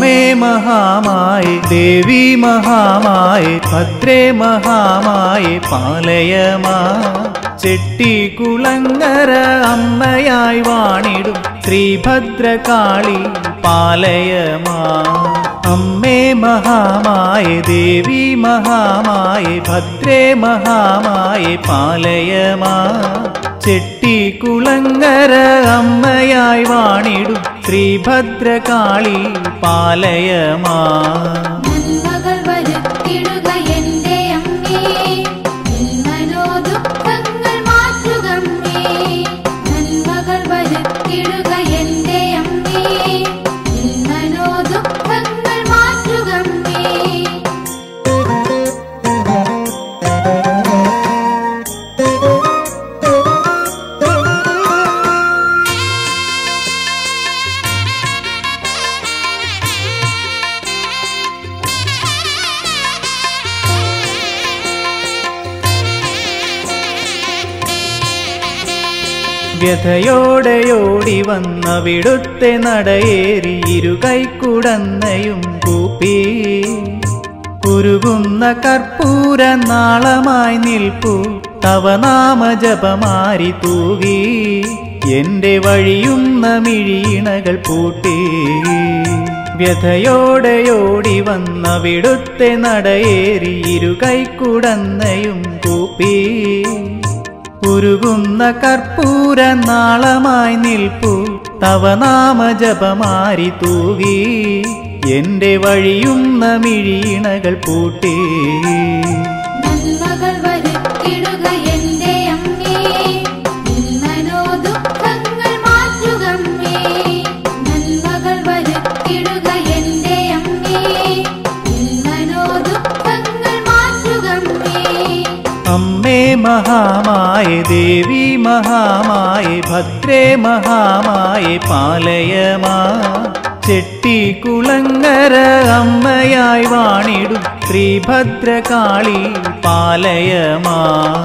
അമ്മേ മഹാമായി ദേവി മഹാമായി ഭദ്രേ മഹാമായി പാലയമാ ചെട്ടിക്കുളങ്ങര അമ്മയായി വാണിടും ശ്രീഭദ്രകാളി പാലയമാ അമ്മേ മഹാമായി ദേവി മഹാമായി ഭദ്രേ മഹാമായി പാലയമാ ചെട്ടിക്കുളങ്ങര അമ്മയായി വാണിടും ശ്രീഭദ്രകാളി പാലയമാ നന്മകൾ വരുത്തിടുക എന്റെ അമ്മേ നിന്മനോ ദുഃഖങ്ങൾ മാറ്റുകമ്മേ നന്മകൾ വരുത്തിടുക എന്റെ അമ്മേ നിന്മനോ ദുഃഖങ്ങൾ മാറ്റുകമ്മേ വ്യഥയോടെയോടി വന്നവിടുത്തെ നടയേറി ഇരുകൈക്കുടന്നയും കൂപ്പി ഉരുകുന്ന കർപ്പൂര നാളമായി നിൽപ്പു തവ നാമജപമാരി തൂകി എന്റെ വഴിയുന്ന മിഴീണകൾ പൂട്ടി വ്യഥയോടെയോടി വന്നവിടുത്തെ നടയേറി ഇരുകൈക്കുടന്നയും കൂപ്പി ഉരുകുന്ന കർപ്പൂര നാളമായി നിൽപ്പു തവ നാമജപമാരി തൂകി എന്റെ വഴിയുന്ന മിഴീണകൾ പൂട്ടി നന്മകൾ വരുത്തിടുക എന്റെ അമ്മേ നിന്മനോ ദുഃഖങ്ങൾ മാറ്റുകമ്മേ നന്മകൾ വരുത്തിടുക എന്റെ അമ്മേ നിന്മനോ ദുഃഖങ്ങൾ മാറ്റുകമ്മേ അമ്മേ മഹാമായ ദേവി മഹാമായ ഭദ്രേ മഹാമായ പാലയമാ ചെട്ടിക്കുളങ്ങര അമ്മയായി വാണിടും ശ്രീഭദ്രകാളി പാലയമാ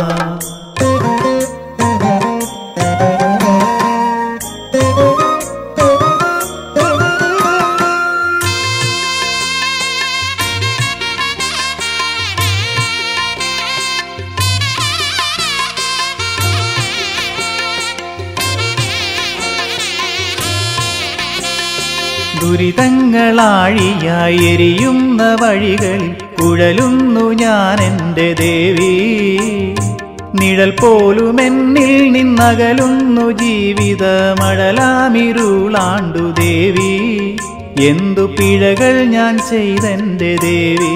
ദുരിതങ്ങളാഴിയായി എരിയുന്ന വഴികളിൽ കുഴലുന്നു ഞാൻ എൻ്റെ ദേവി നിഴൽ പോലും എന്നിൽ നിന്നകലുന്നു ജീവിത മഴലാമിരുളാണ്ടു ദേവി എന്തു പിഴകൾ ഞാൻ ചെയ്തെൻ്റെ ദേവി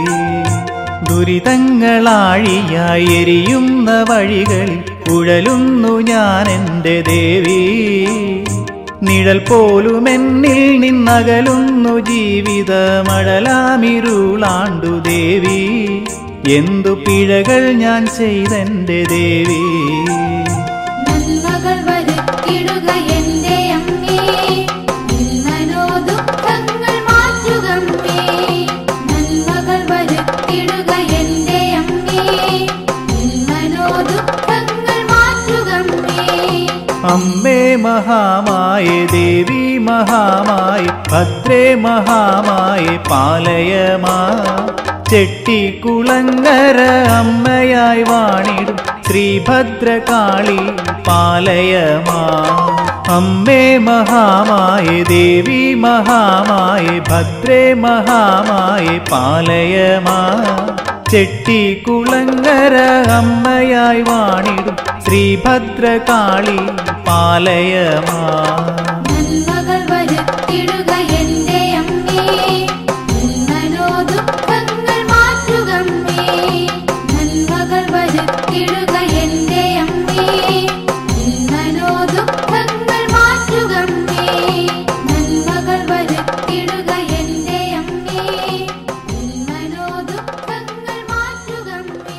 ദുരിതങ്ങളാഴിയായി എരിയുന്ന വഴികളിൽ കുഴലുന്നു ഞാൻ എൻ്റെ ദേവി നിഴൽ പോലും എന്നിൽ നിന്നകലുന്നു ജീവിത മഴലാമിരുളാണ്ടു ദേവി എന്തു പിഴകൾ ഞാൻ ചെയ്തെൻ്റെ ദേവി നന്മകൾ വരുത്തിടുക എന്റെ അമ്മേ നിന്മനോ ദുഃഖങ്ങൾ മാറ്റുകമ്മേ നന്മകൾ വരുത്തിടുക എന്റെ അമ്മേ നിന്മനോ ദുഃഖങ്ങൾ മാറ്റുകമ്മേ അമ്മേ മഹാമായ ദേവി മഹാമായ ഭദ്രേ മഹാമായ പാലയമാ ചെട്ടിക്കുളങ്ങര അമ്മയായി വാണിടും ശ്രീഭദ്രകാളി പാലയമാ അമ്മേ മഹാമായ ദേവി മഹാമായ ഭദ്രേ മഹാമായ പാലയമാ ചെട്ടിക്കുളങ്ങര അമ്മയായി വാണിടും ശ്രീഭദ്രകാളി പാലയമാ നന്മകൾ വരുത്തിടുക എന്റെ അമ്മേ നിന്മനോ ദുഃഖങ്ങൾ മാറ്റുകമ്മേ നന്മകൾ വരുത്തിടുക എന്റെ അമ്മേ നിന്മനോ ദുഃഖങ്ങൾ മാറ്റുകമ്മേ നന്മകൾ വരുത്തിടുക എന്റെ അമ്മേ നിന്മനോ ദുഃഖങ്ങൾ മാറ്റുകമ്മേ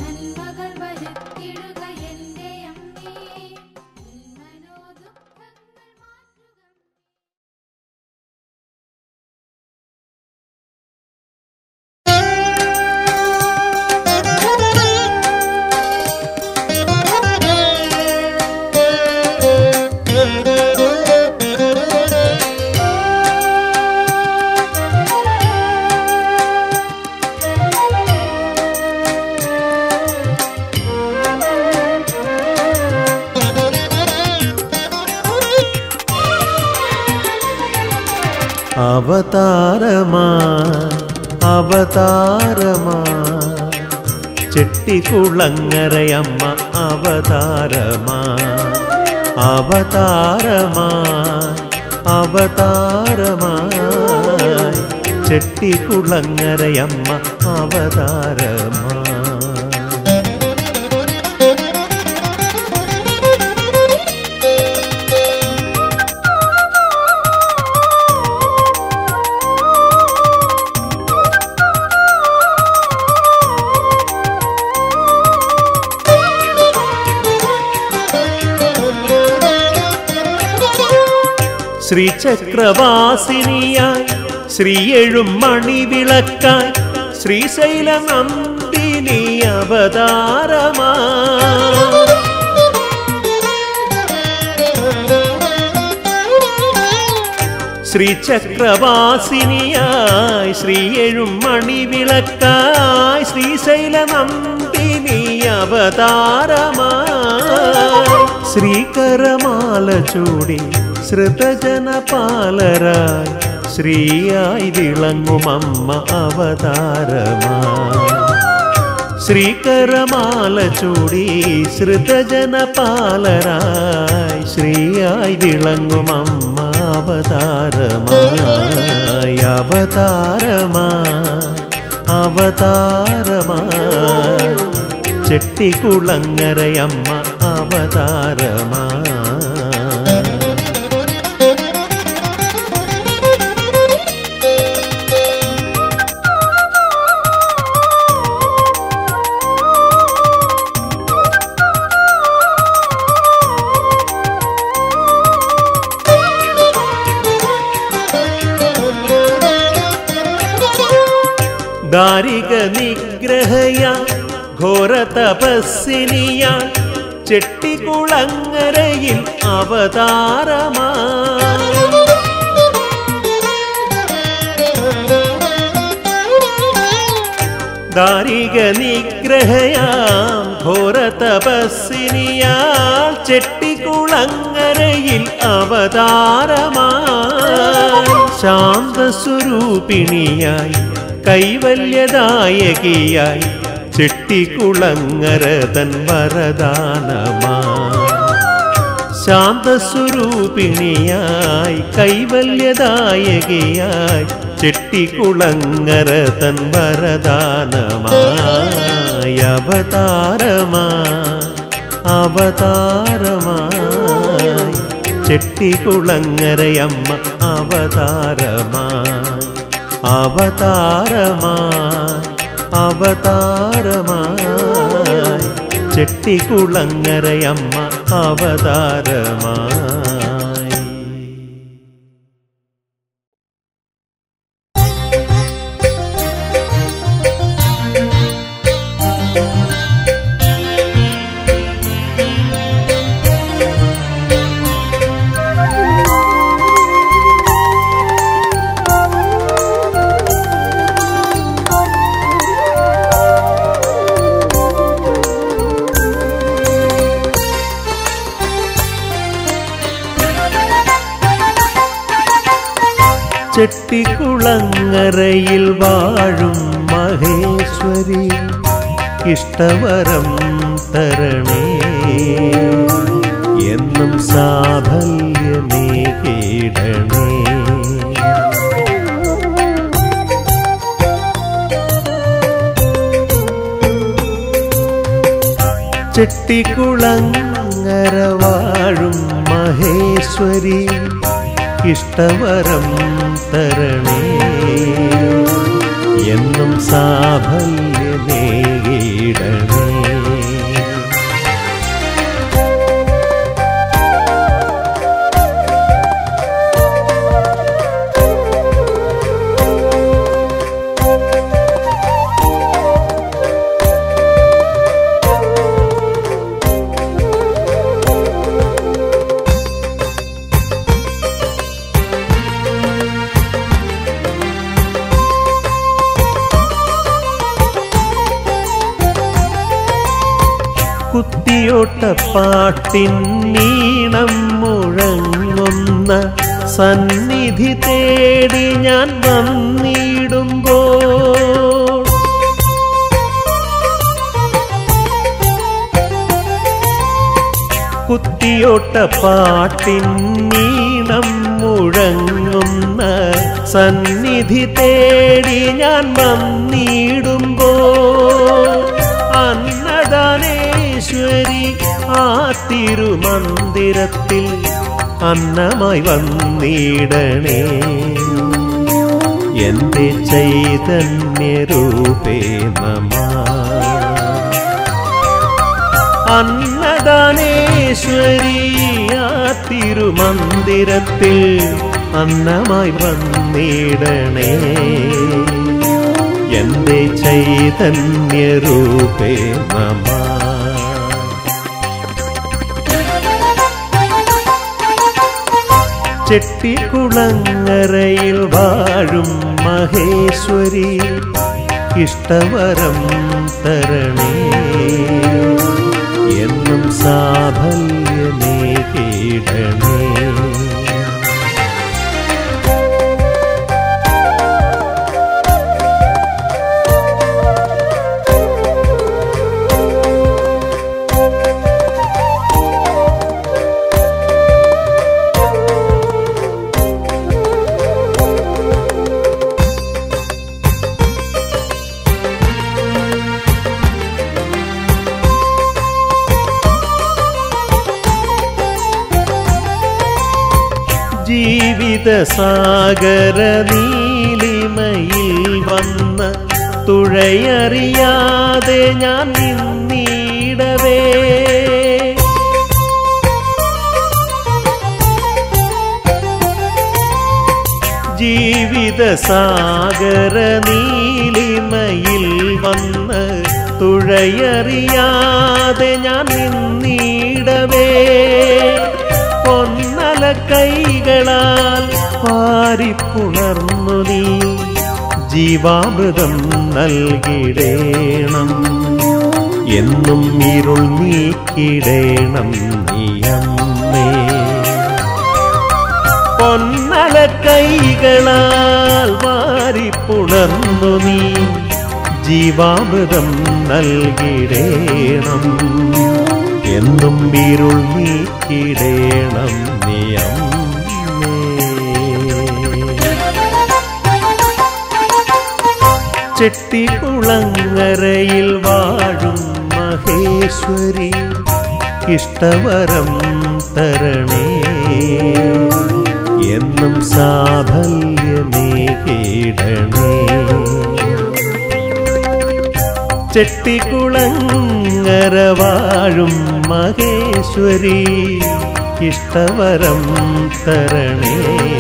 നന്മകൾ വരുത്തിടുക എന്റെ അമ്മേ നിന്മനോ ദുഃഖങ്ങൾ അവതാരമാ അവതാരമാ ചെട്ടിക്കുളങ്ങരയമ്മ അവതാരമാ അവതാരമാ അവതാരമായി ചെട്ടിക്കുളങ്ങരയമ്മ അവതാരമാ ശ്രീചക്രവാസിനിയായി ശ്രീയെഴും മണിവിളക്കായി ശ്രീശൈല നന്ദിനി അവതാരമാ ശ്രീചക്രവാസിനിയായി ശ്രീയെഴും മണിവിളക്കായി ശ്രീശൈല നന്ദിനി അവതാരമായി ശ്രീകരമാല ചൂടി ശ്രുതജനപാലരായി ശ്രീയായി വിളങ്ങുമമ്മ അവതാരമായി ശ്രീകരമാല ചൂടി ശ്രുതജനപാലരായി ശ്രീയായി വിളങ്ങുമമ്മ അവതാരമായി അവതാരമായി അവതാരമായി ചെട്ടിക്കുളങ്ങരയമ്മ അവതാരമായി ദാരിക നിഗ്രഹയ ഘോര തപസ്സിനിയ ചെട്ടികുളങ്ങരയിൽ അവതാരമാ ദാരിക നിഗ്രഹയാം ഘോര തപസ്സിനിയാൾ ചെട്ടികുളങ്ങരയിൽ അവതാരമായി ശാന്തസ്വരൂപിണിയായി കൈവല്യദായകിയായി ചെട്ടികുളങ്ങരതൻ വരദാനമാ ശാന്തസ്വരൂപിണിയായി കൈവല്യദായകിയായി ചെട്ടികുളങ്ങര തൻ വരദാനമായി അവതാരമാ അവതാരമായി ചെട്ടികുളങ്ങരയമ്മ അവതാരമായി അവതാരമായി അവതാരമായി ചെട്ടികുളങ്ങരയമ്മ അവതാരമായി ചെട്ടിക്കുളങ്ങരയിൽ വാഴും മഹേശ്വരി ഇഷ്ടവരം തരണേ എന്നും സാഫല്യമേ കീടണേ ചെട്ടിക്കുളങ്ങര വാഴും മഹേശ്വരി ഇഷ്ടവരം തരണേ എന്നും സാഫല്യമേ കീടണേ കുത്തിയോട്ടപ്പാട്ടിൻ നീണം മുഴങ്ങുന്ന സന്നിധി തേടി ഞാൻ വന്നിടുമ്പോൾ കുത്തിയോട്ട പാട്ടിൻ നീണം മുഴങ്ങുന്ന സന്നിധി തേടി ഞാൻ വന്നിടുമ്പോ അന്നദാനേശ്വരി ആ തിരുമന്ദിരത്തിൽ അന്നമായി വന്നിടണേ എന്റെ ചൈതന്യരൂപേ നമ അന്നദാനേശ്വരി ആ തിരുമന്ദിരത്തിൽ അന്നമായി വന്നിടണേ എന്റെ ചൈതന്യരൂപേ നമ ചെട്ടിക്കുളങ്ങരയിൽ വാഴും മഹേശ്വരി ഇഷ്ടവരം തരണേ എന്നും സാഫല്യമേ കീടണേ ജീവിത സാഗര നീലിമയിൽ വന്ന തുഴയറിയാതെ ഞാൻ നിന്നിടവേ ജീവിത സാഗര നീലിമയിൽ വന്ന് തുഴയറിയാതെ ഞാൻ നിന്നിടവേ പൊന്നല കൈകളാൽ പാരിപ്പുണർന്നു നീ ജീവാമൃതം നൽകിടേണം എന്നും ഇരുൾ നീക്കിടേണം നീയമ്മേ പൊന്നല കൈകളാൽ വാരിപ്പുണർന്നു നീ ജീവാമൃതം നൽകിടേണം എന്നും ഇരുൾ നീക്കിടേണം നീ അമ്മേ ചെട്ടിക്കുളങ്ങരയിൽ വാഴും മഹേശ്വരി ഇഷ്ടവരം തരണേ എന്നും സാഫല്യമേ കീടണേ ചെട്ടിക്കുളങ്ങര വാഴും മഹേശ്വരി ഇഷ്ടവരം തരണേ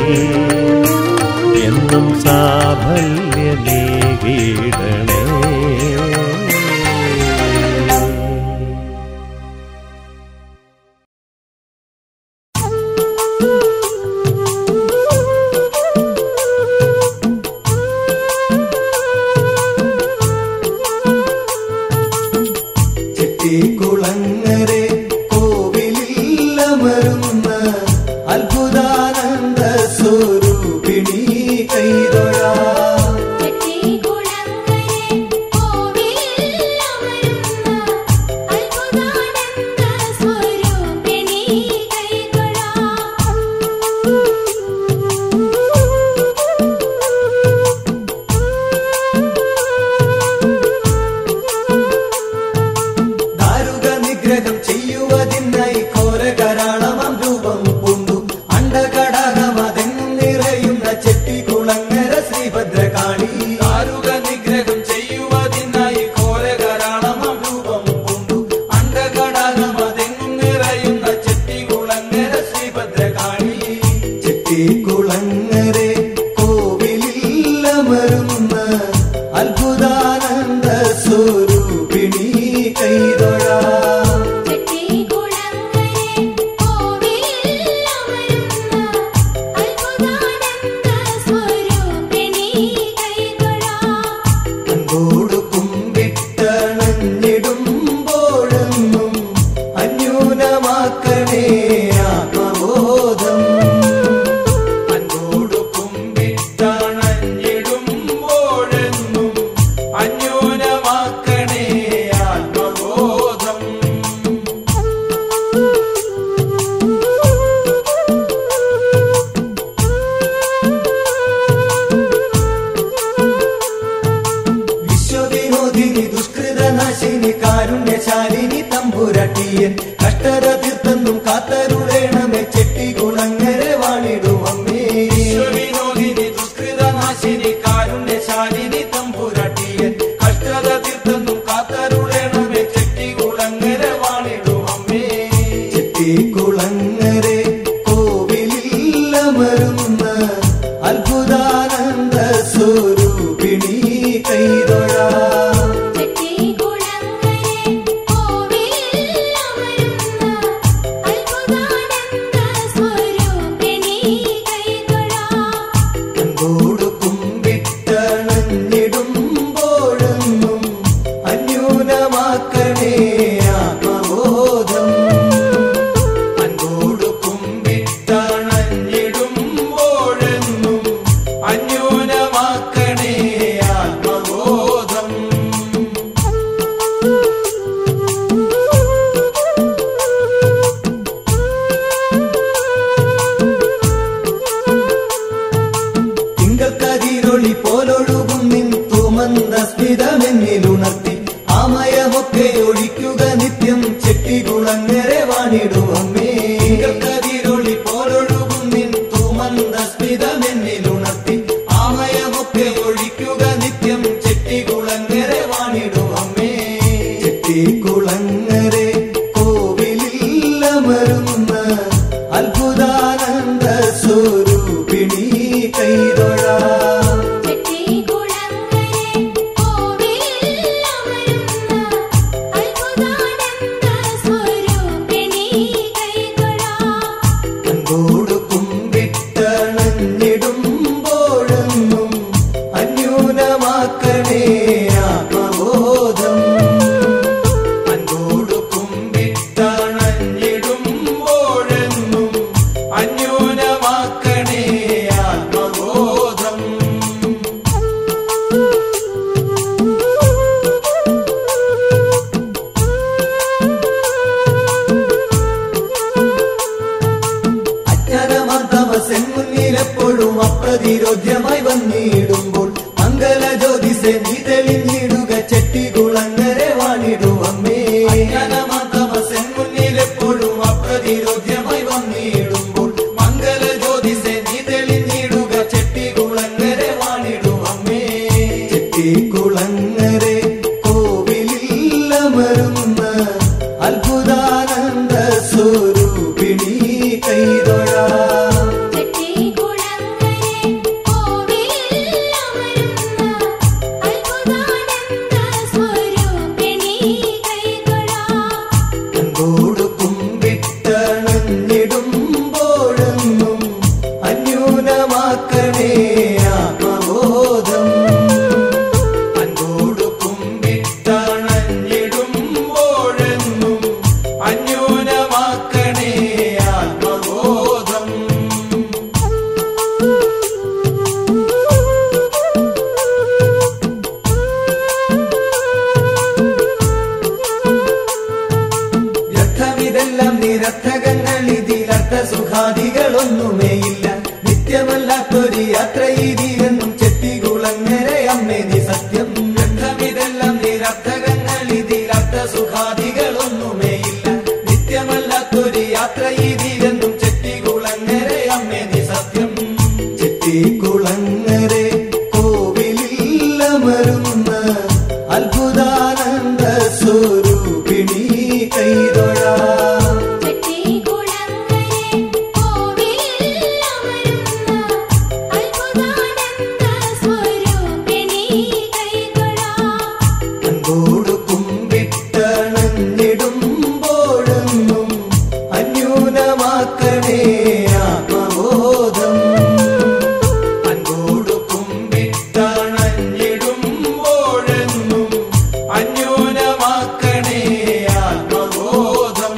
എന്നും സാഫല്യമേ കീടണേ ചെട്ടിക്കുളങ്ങരെ കോവിലിൽ അമരുന്ന അത്ഭുതാനന്ദ സ്വരൂപിണി കൈതൊഴ ചെട്ടിക്കുളങ്ങരെ ദുഃഖനാശിനി കാരുണ്യശാലിനി തമ്പുരട്ടിയൻ കഷ്ടത തീർത്തെന്നും കാത്തരുളേണമേ ചെട്ടികുളങ്ങരെ വാണിടും അമ്മേ വിശ്വവിനോദിനി ദുഷ്കൃതനാശിനി കാരുണ്യശാലിനി തമ്പുരട്ടിയൻ കഷ്ടത തീർത്തെന്നും കാത്തരുളേണമേ ചെട്ടികുളങ്ങര വാണിടും അമ്മേ ചെട്ടികുളങ്ങരെ കോവിലില്ലമരുന്ന അത്ഭുതാനന്ദ സ്വരൂപിണി കൈതൊഴാ ചെട്ടികുളങ്ങരെ കോവിലിൽ അമരുന്ന അത്ഭുതാനന്ദ സ്വരൂപിണി കൈതൊഴാം അൻപോട് കുമ്പിട്ടണഞ്ഞിടുമ്പോഴെന്നും അന്യൂനമാക്കണേ ആത്മബോധം അൻപോട് കുമ്പിട്ടണഞ്ഞിടുമ്പോഴെന്നും അന്യൂനമാക്കണേ ആത്മബോധം തിങ്കൾ കതിരൊളി പോലൊഴുകും നിൻ തുമന്ത സ്മിതമെന്നിലുണർത്തി ആമയമൊക്കെ ഒഴിക്കുക നിത്യം ചെട്ടികുളങ്ങരെ വാണിടുവമ്മേ തിങ്കൾ കതിരൊളി പോലൊഴുകും നിൻ തുമന്ത സ്മിതമെന്നിലുണർത്തി ആമയമൊക്കെ ഒഴിക്കുക നിത്യം ചെട്ടികുളങ്ങരെ വാണിടുവമ്മേ ചെട്ടികുളങ്ങരെ കോവിലില്ലമരുന്ന അത്ഭുതാനന്ദ സ്വരൂപിണി കൈതൊഴാ ചെട്ടികുളങ്ങരെ കോവിലിൽ അമരുന്ന അത്ഭുതാനന്ദ സ്വരൂപിണി കൈതൊഴാം അൻപോട് കുമ്പിട്ടണഞ്ഞിടുമ്പോഴെന്നും അന്യൂനമാക്കണേ ആത്മബോധം അൻപോട് കുമ്പിട്ടണഞ്ഞിടുമ്പോഴെന്നും അന്യൂനമാക്കണേ ആത്മബോധം അജ്ഞാനമർദ്ദമസൻ മുന്നിലെപ്പോഴും അപ്രതിരോധ്യമായി വന്നിടുമ്പോൾ മംഗല ജ്യോതിസെ നീ തെളിഞ്ഞിടുക ചെട്ടികുളങ്ങരെ വാണിടുവമ്മേ അജ്ഞാനമതമസൻ മുന്നിലെപ്പോഴും അപ്രതിരോധ്യമായി വന്നിടുമ്പോൾ മംഗല ജ്യോതിസെ നീ തെളിഞ്ഞിടുക ചെട്ടികുളങ്ങരെ വാണിടും അമ്മേ ചെട്ടികുളങ്ങരെ കോവിലില്ലമരുന്ന അത്ഭുതാനന്ദ സ്വരൂപിണി കൈതൊഴാ ചെട്ടികുളങ്ങരെ കോവിലിൽ അമരുന്ന അത്ഭുതാനന്ദ സ്വരൂപിണി കൈതൊഴാം അൻപോട് കുമ്പിട്ടണഞ്ഞിടുമ്പോഴെന്നും അന്യൂനമാക്കണേ ആത്മബോധം അൻപോട് കുമ്പിട്ടണഞ്ഞിടുമ്പോഴെന്നും അന്യൂനമാക്കണേ ആത്മബോധം വ്യർത്ഥമിതെല്ലാം നിരർത്ഥകങ്ങൾ ഇതിലർത്ഥ സുഖാദികളൊന്നുമേയില്ല നിത്യമല്ലാത്തൊരു യാത്ര ഇതിലെന്നും ചെട്ടികുളങ്ങരെ അമ്മേ നീ സത്യം വ്യർത്ഥമിതെല്ലാം നിരർത്ഥകങ്ങൾ ഇതിലർത്ഥ സുഖാദികളൊന്നുമേയില്ല നിത്യമല്ലാത്തൊരു യാത്ര ഇതിലെന്നും ചെട്ടികുളങ്ങരെ അമ്മേ നീ സത്യം ചെട്ടികുളങ്ങരെ കോവിലില്ലമരുന്ന അത്ഭുതാനന്ദ സ്വരൂപിണി കൈതൊഴാ ചെട്ടികുളങ്ങരെ കോവിലിൽ അമരുന്ന അത്ഭുതാനന്ദ സ്വരൂപിണി കൈതൊഴാം അൻപോട് കുമ്പിട്ടണഞ്ഞിടുമ്പോഴെന്നും അന്യൂനമാക്കണേ ആത്മബോധം അൻപോട് കുമ്പിട്ടണഞ്ഞിടുമ്പോഴെന്നും അന്യൂനമാക്കണേ ആത്മബോധം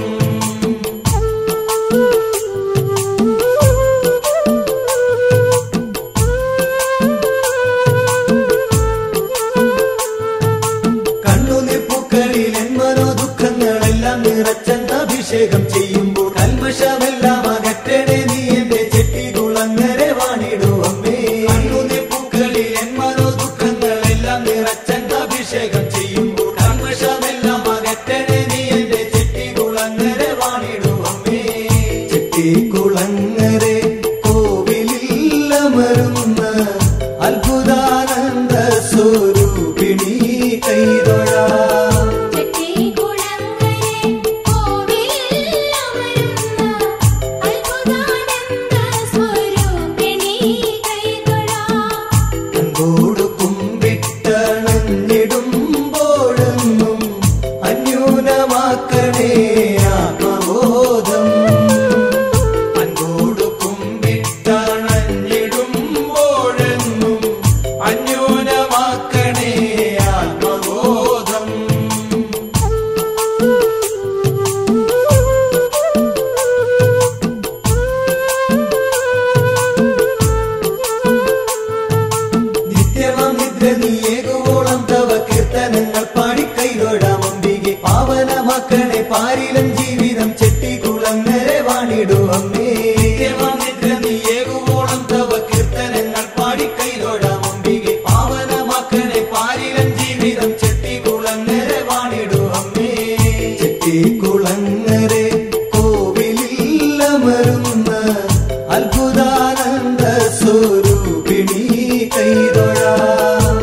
കണ്ണുനിപ്പുക്കളിൽ എന്മനോ ദുഃഖങ്ങളെല്ലാം നിറച്ചെന്ന അഭിഷേകം ചെയ്യുമ്പോൾ കൽമഷമെല്ലാം അകറ്റണേ നീ എന്റെ ചെട്ടികുളങ്ങരെ വാണിടുവമ്മേ കണ്ണുനിപ്പുക്കളിൽ എന്മനോ ദുഃഖങ്ങളെല്ലാം നിറച്ചെന്ന അഭിഷേകം ചെയ്യുമ്പോൾ കർമ്മശമ മാക്കണേ ആത്മബോധം അൻപോടു കുമ്പിട്ടണഞ്ഞിടുമ്പോഴെന്നും അന്യൂനമാക്കണേ ആത്മബോധം നിത്യമാം നിദ്ര നീയേകുവോളം തവ കീർത്തനങ്ങൾ പാടിക്കൈതൊഴാം അമ്പികെ പാവനമാക്കണെ പാരിലം ജീവിതം ചെട്ടിക്കുളങ്ങരെ വാണിടു അമ്മേ നിത്യമാം നിദ്ര നീയേകുവോളം തവ കീർത്തനങ്ങൾ പാടിക്കൈതൊഴാം അമ്പികെ പാവനമാക്കണേ പാരിലം ജീവിതം ചെട്ടികുളങ്ങരെ വാണിടു അമ്മേ ചെട്ടിക്കുളങ്ങരെ കോവിലിൽ അമരുന്ന അത്ഭുതാനന്ദ സ്വരൂപിണി കൈതൊഴാം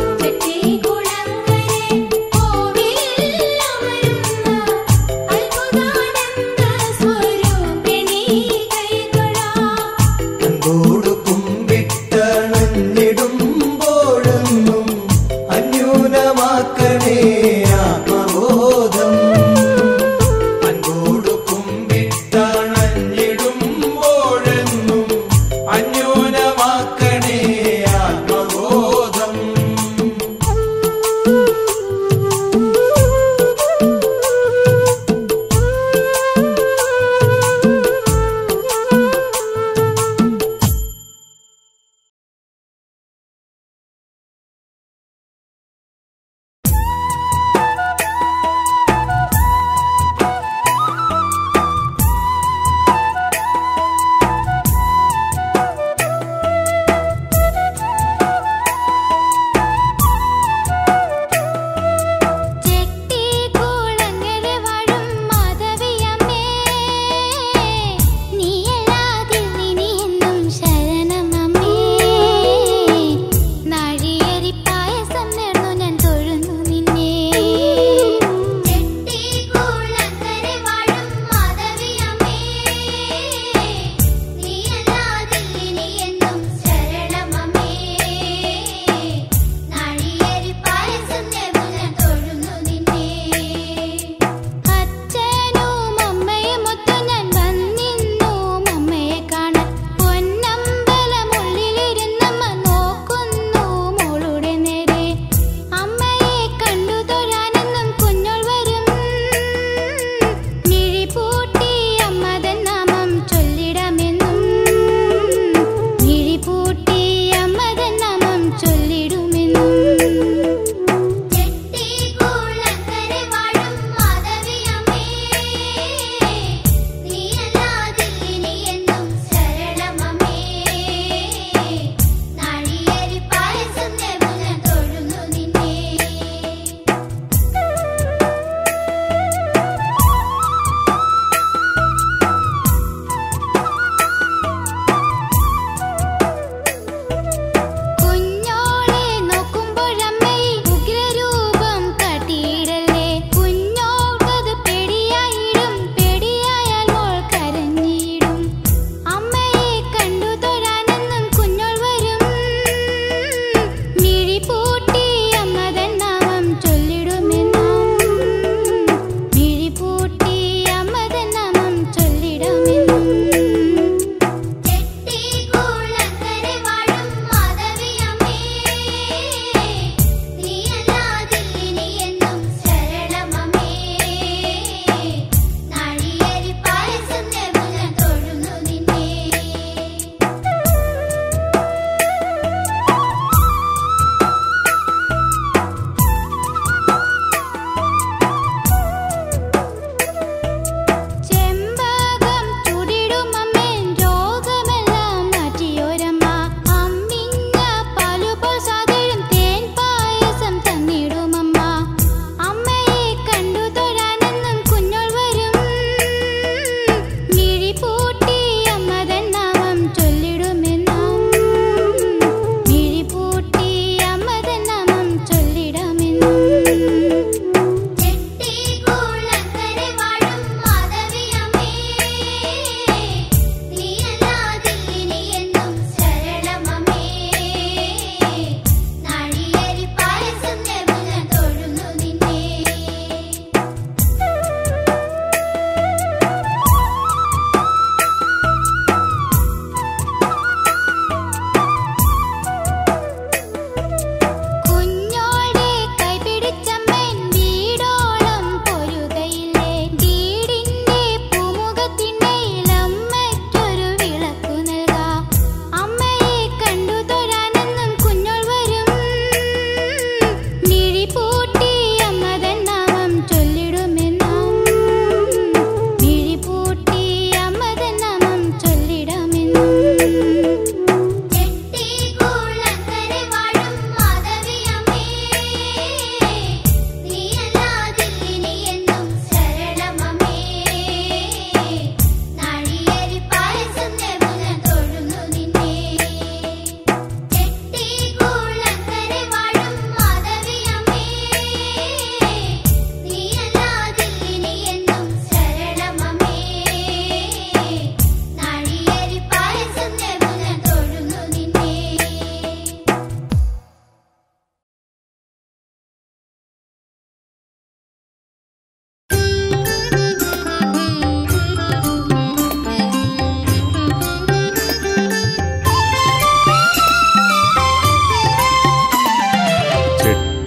ചെട്ടികുളങ്ങരെ കോവിലിൽ അമരുന്ന അത്ഭുതാനന്ദ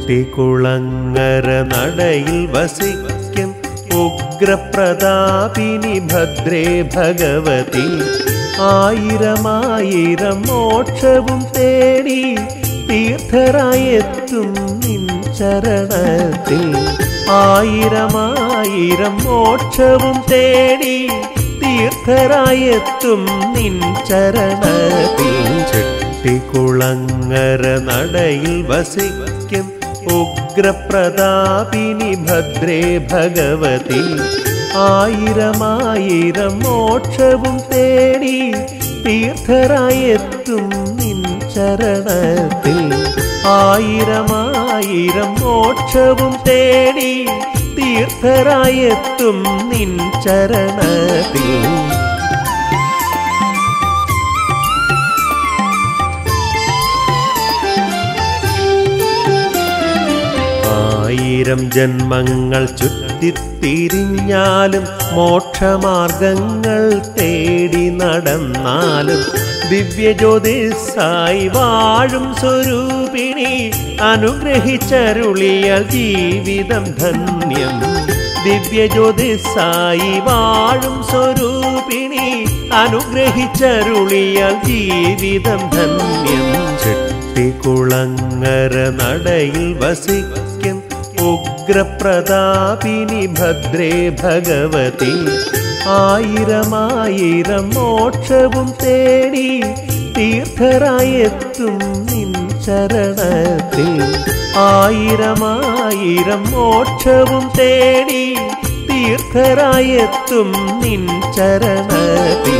ചെട്ടിക്കുളങ്ങര നടയിൽ വസിക്കും ഉഗ്രപ്രതാപിനി ഭദ്രേ ഭഗവതി ആയിരമായിരം മോക്ഷവും തേടി തീർത്ഥരായെത്തും നിൻ ചരണത്തിൽ ആയിരമായിരം മോക്ഷവും തേടി തീർത്ഥരായെത്തും നിൻ ചരണത്തിൽ ചെട്ടിക്കുളങ്ങര നടയിൽ വസിക്കും ഉഗ്രപ്രതാപിനി ഭദ്രേ ഭഗവതി ആയിരമായിരം മോക്ഷവും തേടി തീർത്ഥരായെത്തും നിൻ ചരണത്തിൽ ആയിരമായിരം മോക്ഷവും തേടി തീർത്ഥരായെത്തും നിൻ ചരണത്തിൽ ആയിരം ജന്മങ്ങൾ ചുറ്റിത്തിരിഞ്ഞാലും മോക്ഷമാർഗങ്ങൾ തേടി നടന്നാലും ദിവ്യജ്യോതിസായി വാഴും സ്വരൂപിണി അനുഗ്രഹിച്ചരുളിയ ജീവിതം ധന്യം ദിവ്യജ്യോതിസായി വാഴും സ്വരൂപിണി അനുഗ്രഹിച്ചരുളിയ ജീവിതം ധന്യം ചെട്ടിക്കുളങ്ങര നടയിൽ വസിക്കും ഉഗ്രപ്രതാപിനി ഭദ്രേ ഭഗവതി ആയിരമായിരം മോക്ഷവും തേടി തീർത്ഥരായെത്തും നിൻ ചരണത്തിൽ ആയിരമായിരം മോക്ഷവും തേടി തീർത്ഥരായെത്തും നിൻ ചരണത്തിൽ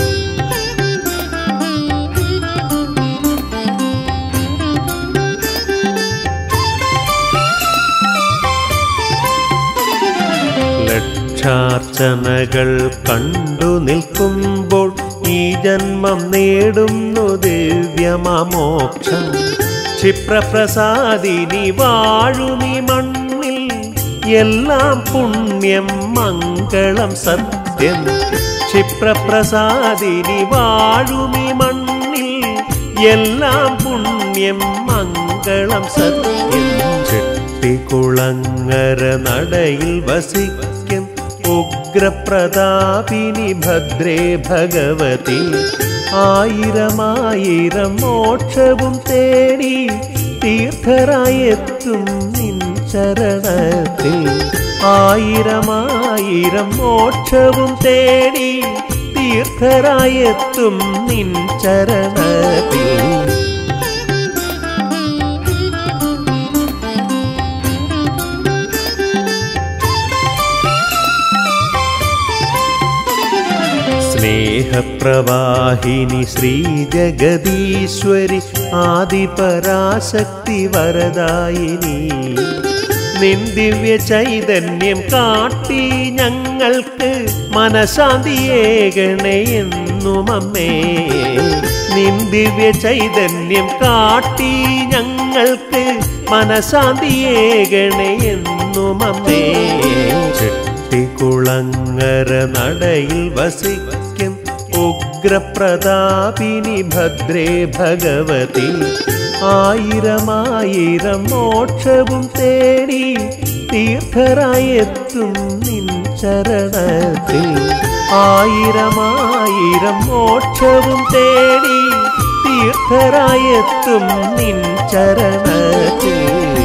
ലക്ഷാർച്ചനകൾ കണ്ടു നിൽക്കുമ്പോൾ ഈ ജന്മം നേടുന്നു ദിവ്യമോക്ഷം ക്ഷിപ്രപ്രസാദിനി വാഴുമി മണ്ണിൽ എല്ലാം പുണ്യം മംഗളം സത്യം ക്ഷിപ്രപ്രസാദിനി വാഴുമി മണ്ണിൽ എല്ലാം പുണ്യം മംഗളം സത്യം ചെട്ടിക്കുളങ്ങര നടയിൽ വസിക്കും ഉഗ്രപ്രതാപിനി ഭദ്രേ ഭഗവതി ആയിരമായിരം മോക്ഷവും തേടി തീർത്ഥരായെത്തും നിൻ ചരണത്തിൽ ആയിരമായിരം മോക്ഷവും തേടി തീർത്ഥരായെത്തും നിൻ ചരണത്തിൽ സ്നേഹപ്രവാഹിനി ശ്രീജഗദീശ്വരി ആദിപരാശക്തി വരദായിനി നിൻ ദിവ്യ ചൈതന്യം കാട്ടി ഞങ്ങൾക്ക് മനശാന്തിയേകണേ എന്നും അമ്മേ നിൻ ദിവ്യ ചൈതന്യം കാട്ടി ഞങ്ങൾക്ക് മനശാന്തിയേകണേ എന്നും അമ്മേ ചെട്ടിക്കുളങ്ങര നടയിൽ വസിക്കും ഉഗ്രപ്രതാപിനി ഭദ്രേ ഭഗവതി ആയിരമായിരം മോക്ഷവും തേടി തീർത്ഥരായെത്തും നിൻ ചരണത്തിൽ ആയിരമായിരം മോക്ഷവും തേടി തീർത്ഥരായെത്തും നിൻ ചരണത്തിൽ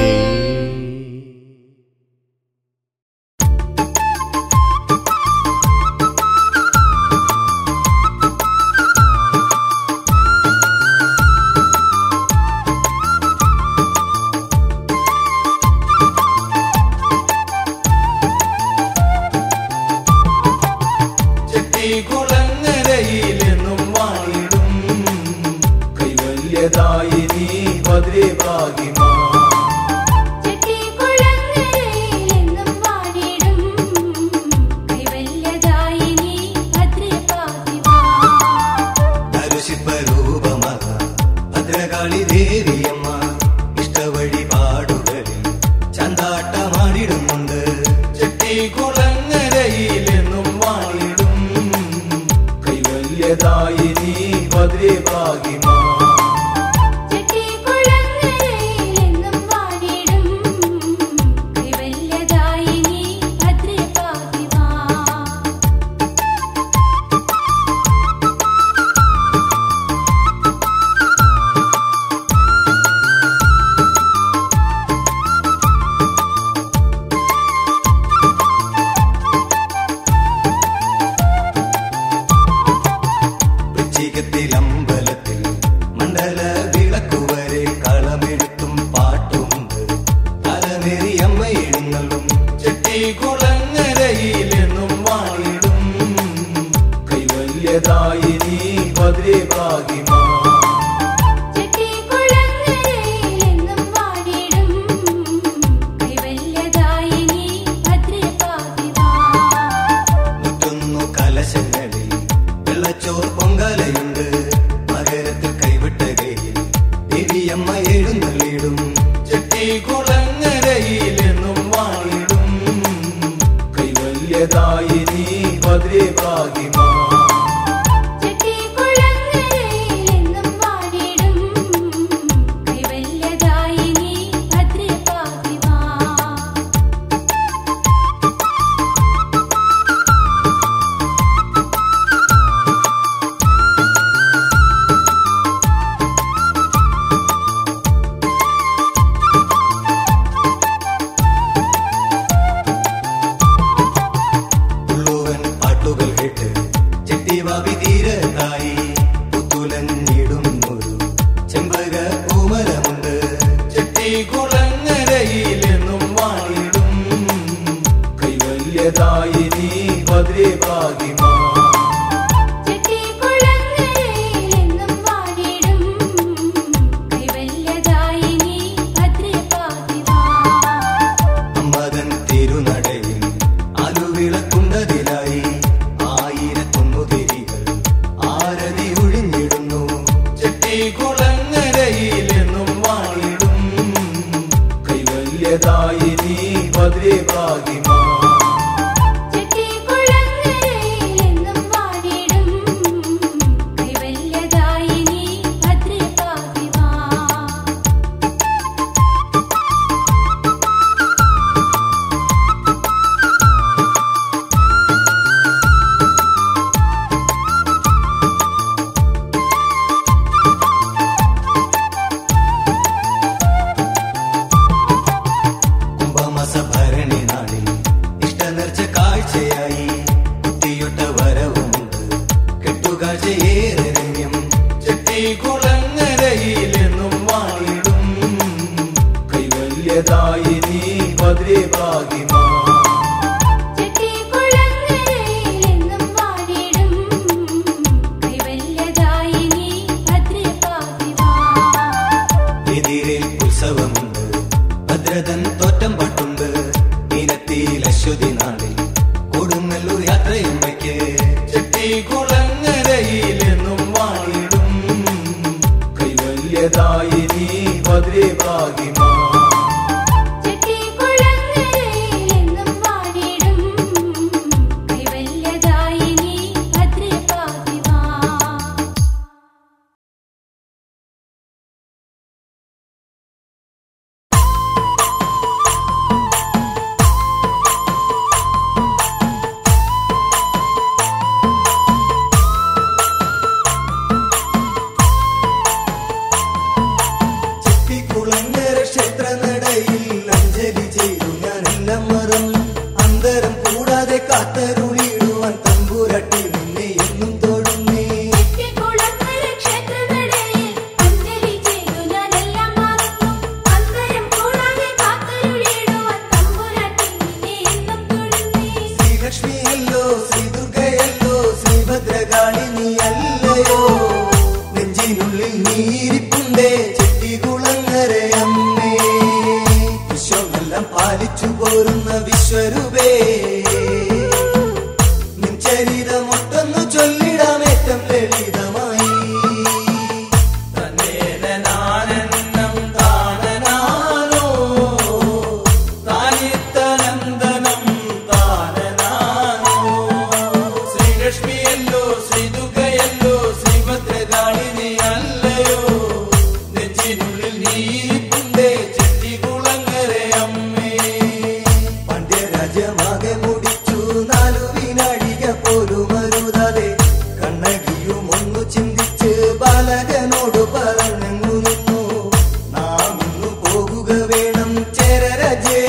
ചെട്ടികുളങ്ങരയിലെന്നും വാണിടും കൈവല്യതായി നീ ഭദ്രേ ഭാഗ്യമാ ചെട്ടിക്കുളങ്ങരയിലെന്നും വാണിടും കൈവല്യദായിനി ഭദ്രപാതിവാ ധനുഷിപ്പരൂപമക ഭദ്രകാളി ദേവിയമ്മ ഇഷ്ടവഴിപാടുകളിൽ ചന്താട്ടമാടിടുന്നുണ്ട് ചെട്ടികുളങ്ങരയിലെന്നും വാണിടും കൈവല്യതായി നീ ഭദ്രേ ഭാഗ്യമാ ചെട്ടിക്കുളങ്ങരയിലെന്നും വാണിടും കൈവല്യദായിനി ഭദ്രേ ഭാഗ്യമാ ചെട്ടിക്കുളങ്ങരയിലെന്നും വാണിടും കൈവല്യദായിനി ഭദ്രപാതിവാ മുറ്റുന്നു കലശങ്ങളിൽ വെള്ളച്ചോർ പൊങ്കാലയുണ്ട് മകരത്തിൽ കൈവിട്ട കയ്യിൽ ദേവിയമ്മ എഴുന്നള്ളിടും ചെട്ടികുളങ്ങരയിലെന്നും വാണിടും കൈവല്യദായിനി ഭദ്രേ ഭാഗ്യമാ ചെട്ടിക്കുളങ്ങരയിലെന്നും വാണിടും കൈവല്യദായിനി ഭദ്രപാതിവാ ഉള്ളുവൻ പാട്ടുകൾ കേട്ട് ചെട്ടിവാവി തീരതായി പുത്തുലഞ്ഞിടുന്നൊരു ചെമ്പക പൂമരമുണ്ട് ചെട്ടികുളങ്ങരയിലെന്നും വാണിടും കൈവല്യദായിനി ഭദ്രേ ഭാഗ്യമാ ചെട്ടിക്കുളങ്ങരയിലെന്നും വാണിടും കൈവല്യദായിനി ഭദ്രപാതിവാ അമ്മതൻ തിരുനടയിൽ ആലുവിളക്കുണ്ടതിലായി ആയിരത്തൊന്നു തിരികൾ ആരതി ഒഴിഞ്ഞിടുന്നു ചെട്ടികുളങ്ങരയിലെന്നും വാണിടും കൈവല്യദായിനി ഭദ്രേ ഭാഗ്യമാ ചെട്ടിക്കുളങ്ങരയിലെന്നും വാണിടും കൈവല്യദായിനി ഭദ്രപാതിവാ കുംഭമാസ ഭരണി നാളിൽ ഇഷ്ടനർച്ച കാഴ്ചയായി കുത്തിയൊട്ട വരവുമുണ്ട് കെട്ടുകാഴ്ചയേറെ രമ്യം ചെട്ടികുളങ്ങരയിലെന്നും വാണിടും കൈവല്യദായിനി ഭദ്രേ ഭാഗ്യമാ ചെട്ടിക്കുളങ്ങരയിലെന്നും വാണിടും കൈവല്യദായിനി ഭദ്രപാതിവാ എതിരിൽ ഉത്സവമുണ്ട് ഭദ്രതൻ തോറ്റം പാട്ടുണ്ട് ഇനത്തിൽ അശ്വതി നാളിൽ കൊടുങ്ങല്ലൂർ യാത്രയമ്മയ്ക്ക് ചെട്ടികുളങ്ങരയിലെന്നും വാണിടും കൈവല്യദായിനി ഭദ്രേ ഭാഗ്യമാ ചെട്ടിക്കുളങ്ങരയിലെന്നും വാണിടും കൈവല്യദായിനി ഭദ്രപാതിവാ ചെട്ടിക്കുളങ്ങര ക്ഷേത്രനടയിൽ അഞ്ജലി ചെയ്തു ഞാൻ എല്ലാം മറന്നു അന്തരം കൂടാതെ കാത്തരുളിടുവാൻ തമ്പുരട്ടി നിന്നെ എന്നും തൊഴുന്നേ ചെട്ടിക്കുളങ്ങര ക്ഷേത്രനടയിൽ അഞ്ജലി ചെയ്തു ഞാനെല്ലാം മറന്നു അന്തരം കൂടാതെ കാത്തരുളിടുവാൻ തമ്പുരാട്ടി നിന്നെ എന്നും തൊഴുന്നേ ശ്രീലക്ഷ്മിയല്ലോ ശ്രീ ദുർഗയല്ലോ ശ്രീഭദ്രകാളിനി അല്ലയോ നെഞ്ചിനുള്ളിൽ നീരിപ്പുണ്ടേ ചെട്ടികുളങ്ങര അമ്മേ വിശ്വമെല്ലാം പാലിച്ചു പോരുന്ന വിശ്വരൂപേ നിൻ ചരിതമൊട്ടൊന്നു ചൊല്ലിടാമേറ്റം ലളിതമായി തന്നേനാനന്ദം താനനാനോ താനിത്തനന്ദനം താനനാനോ ശ്രീലക്ഷ്മിയല്ലോ ശ്രീദുർഗയല്ലോ ശ്രീഭദ്രകാളിനി അല്ലയോ നെഞ്ചിനുള്ളിൽ നീരിപ്പുണ്ടേ ചെട്ടികുളങ്ങര അമ്മേ പണ്ഡ്യരാജ്യമാകെ മുടിച്ചു നാലു വിനാഴിക പോലും അരുതാതെ കണ്ണകിയും ഒന്നു ചിന്തിച്ച് ബാലകനോട് പറഞ്ഞെങ്ങു നിന്നു നാം ഇന്നു പോകുക വേണം ചേരരജേ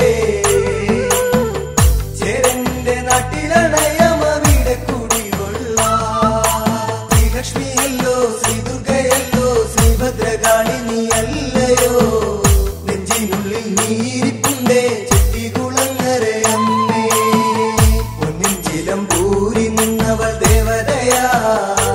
ചേരന്റെ നാട്ടിലണയമവിടെ കുടികൊള്ളാം ശ്രീലക്ഷ്മിയല്ലോ ശ്രീ ദുർഗയല്ലോ ശ്രീഭദ്രകാളിനി അല്ലയോ നെഞ്ചിനുള്ളിൽ നീരിപ്പുണ്ടേ ചെട്ടികുളങ്ങര അമ്മേ പൊന്നിൻ ചിലം പൂരി നിന്നവൾ ദേവതയാ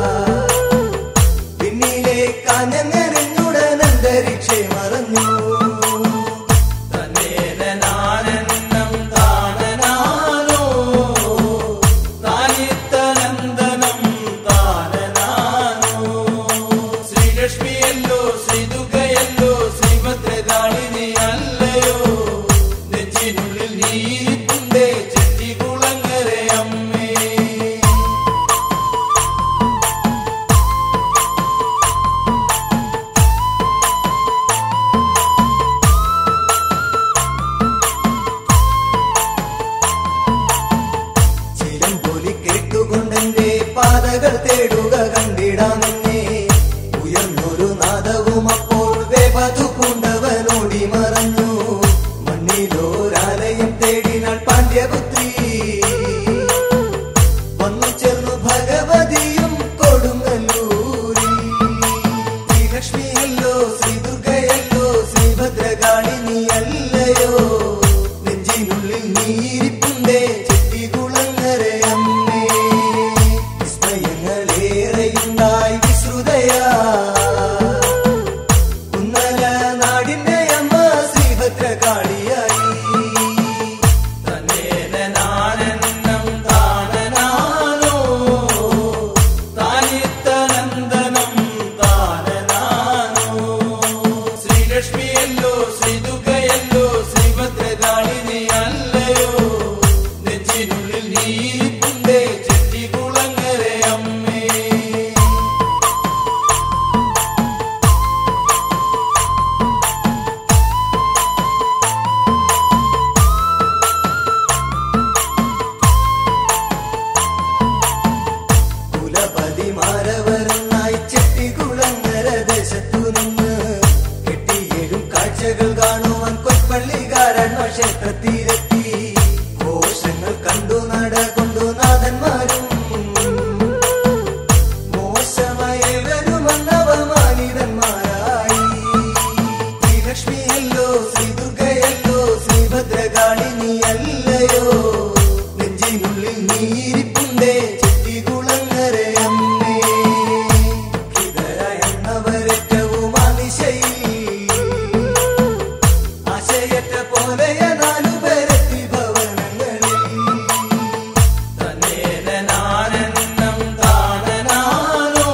നെഞ്ചിനുള്ളിൽ നീരിപ്പുണ്ടേ ചെട്ടികുളങ്ങര അമ്മേ കുലപതിമാരവരെന്നായി ചെട്ടികുളങ്ങര ദേശത്തു നിന്ന് കെട്ടിയേഴും കാഴ്ചകൾ കാണുവാൻ കൊൽപ്പള്ളിക്കാരൻ ക്ഷേത്രത്തിലെത്തി കോശങ്ങൾ കണ്ടു നടകൊണ്ടു നാഥന്മാരും മോശമായവരും അന്നവമാനിതന്മാരായി ശ്രീലക്ഷ്മിയല്ലോ ശ്രീ ദുർഗയല്ലോ ശ്രീഭദ്രകാളിനി അല്ലയോ നെഞ്ചിനുള്ളിൽ നീരിപ്പുണ്ടേ ചെട്ടികുളങ്ങര അമ്മേ ഇതര എന്നവരേറ്റവും അതിശയിൽ ആശയറ്റ പോലെയ നാലുപേരെത്തി ഭവനങ്ങളിൽ തന്നേനാനന്ദം താനനാനോ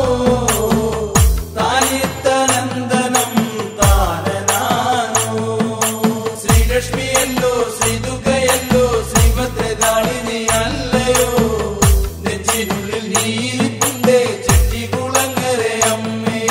താനിത്തനന്ദനം താനനാനോ ശ്രീലക്ഷ്മിയല്ലോ ശ്രീദുർഗയല്ലോ ശ്രീഭദ്രകാളിനി അല്ലയോ നെഞ്ചിനുള്ളിൽ നീരിപ്പുണ്ടേ ചെട്ടികുളങ്ങര അമ്മേ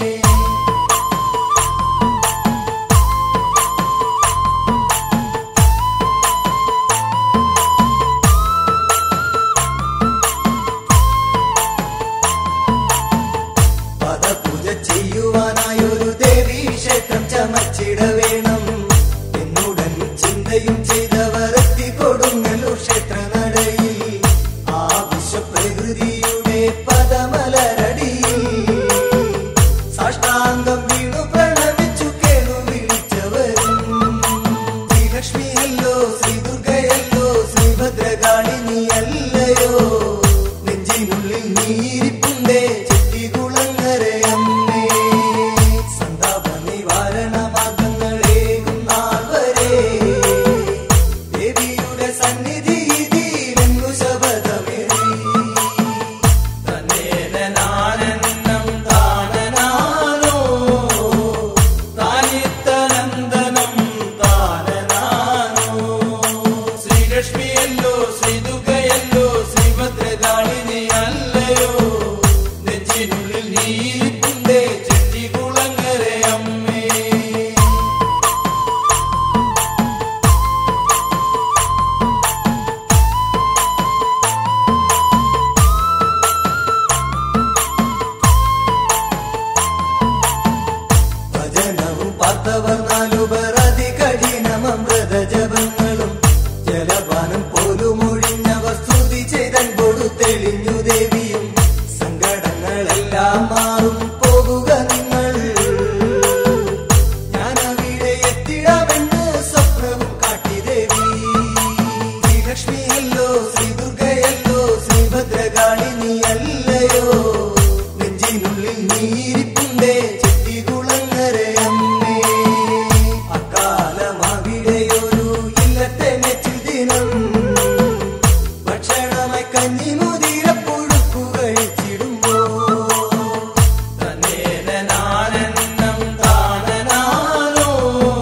പദപൂജ ചെയ്യുവാനായൊരു ദേവീ ക്ഷേത്രം ചമച്ചിട വേണം എന്നുടൻ ചിന്തയും ചെയ്തവർ എത്തിക്കൊടുങ്ങല്ലൂർ ക്ഷേത്ര നടയിൽ ആ വിശ്വപ്രകൃതിയുടെ പദമലരടിയിൽ സാഷ്ടാംഗം വീണു പ്രണമിച്ചു കേണു വിളിച്ചവരും ശ്രീലക്ഷ്മിയല്ലോ ശ്രീ ദുർഗയല്ലോ ശ്രീഭദ്രകാളിനി അല്ലയോ നെഞ്ചിനുള്ളിൽ നീരിപ്പുണ്ടേ ചെട്ടികുളങ്ങര അമ്മേ സന്താപ നിവാരണ മാർഗങ്ങളേകും നാൾ വരെ ദേവിയുടെ സന്നിധി ഇതിലെങ്ങു ശബദമേറി തന്നേനാനന്ദം താനനാനോ താനിത്തനന്ദനം താനനാനോ ശ്രീലക്ഷ്മിയല്ലോ ശ്രീദുർഗയല്ലോ ശ്രീഭദ്രകാളിനി അല്ലയോ നെഞ്ചിനുള്ളിൽ നീരിപ്പുണ്ടേ ചെട്ടികുളങ്ങര അമ്മേ ഭജനവും പാർത്തവർ നാലുപർ അതികഠിനമൃത ജപങ്ങളും ജലപാനം പോലും ഒഴിഞ്ഞവർ സ്തുതി ചെയ്തൻപോടു തെളിഞ്ഞു ദേവിയും സങ്കടങ്ങളെല്ലാം മാറും പോകുക നിങ്ങൾ ഞാൻ അവിടെ എത്തിടാമെന്ന് സ്വപ്നവും കാട്ടി ദേവി ശ്രീലക്ഷ്മിയല്ലോ ശ്രീ ദുർഗയല്ലോ ശ്രീഭദ്രകാളിനി അല്ലയോ നെഞ്ചിനുള്ളിൽ നീരിപ്പുണ്ടേ ചെട്ടികുളങ്ങര അമ്മേ അക്കാലമാവിടെയൊരു ഇല്ലത്തെ നെച്ചിൽ ദിനം ഭക്ഷണമായി കഞ്ഞി മുതിരപ്പുഴുക്കു കഴിച്ചിടുമ്പോ തന്നേനാനന്ദം താനനാനോ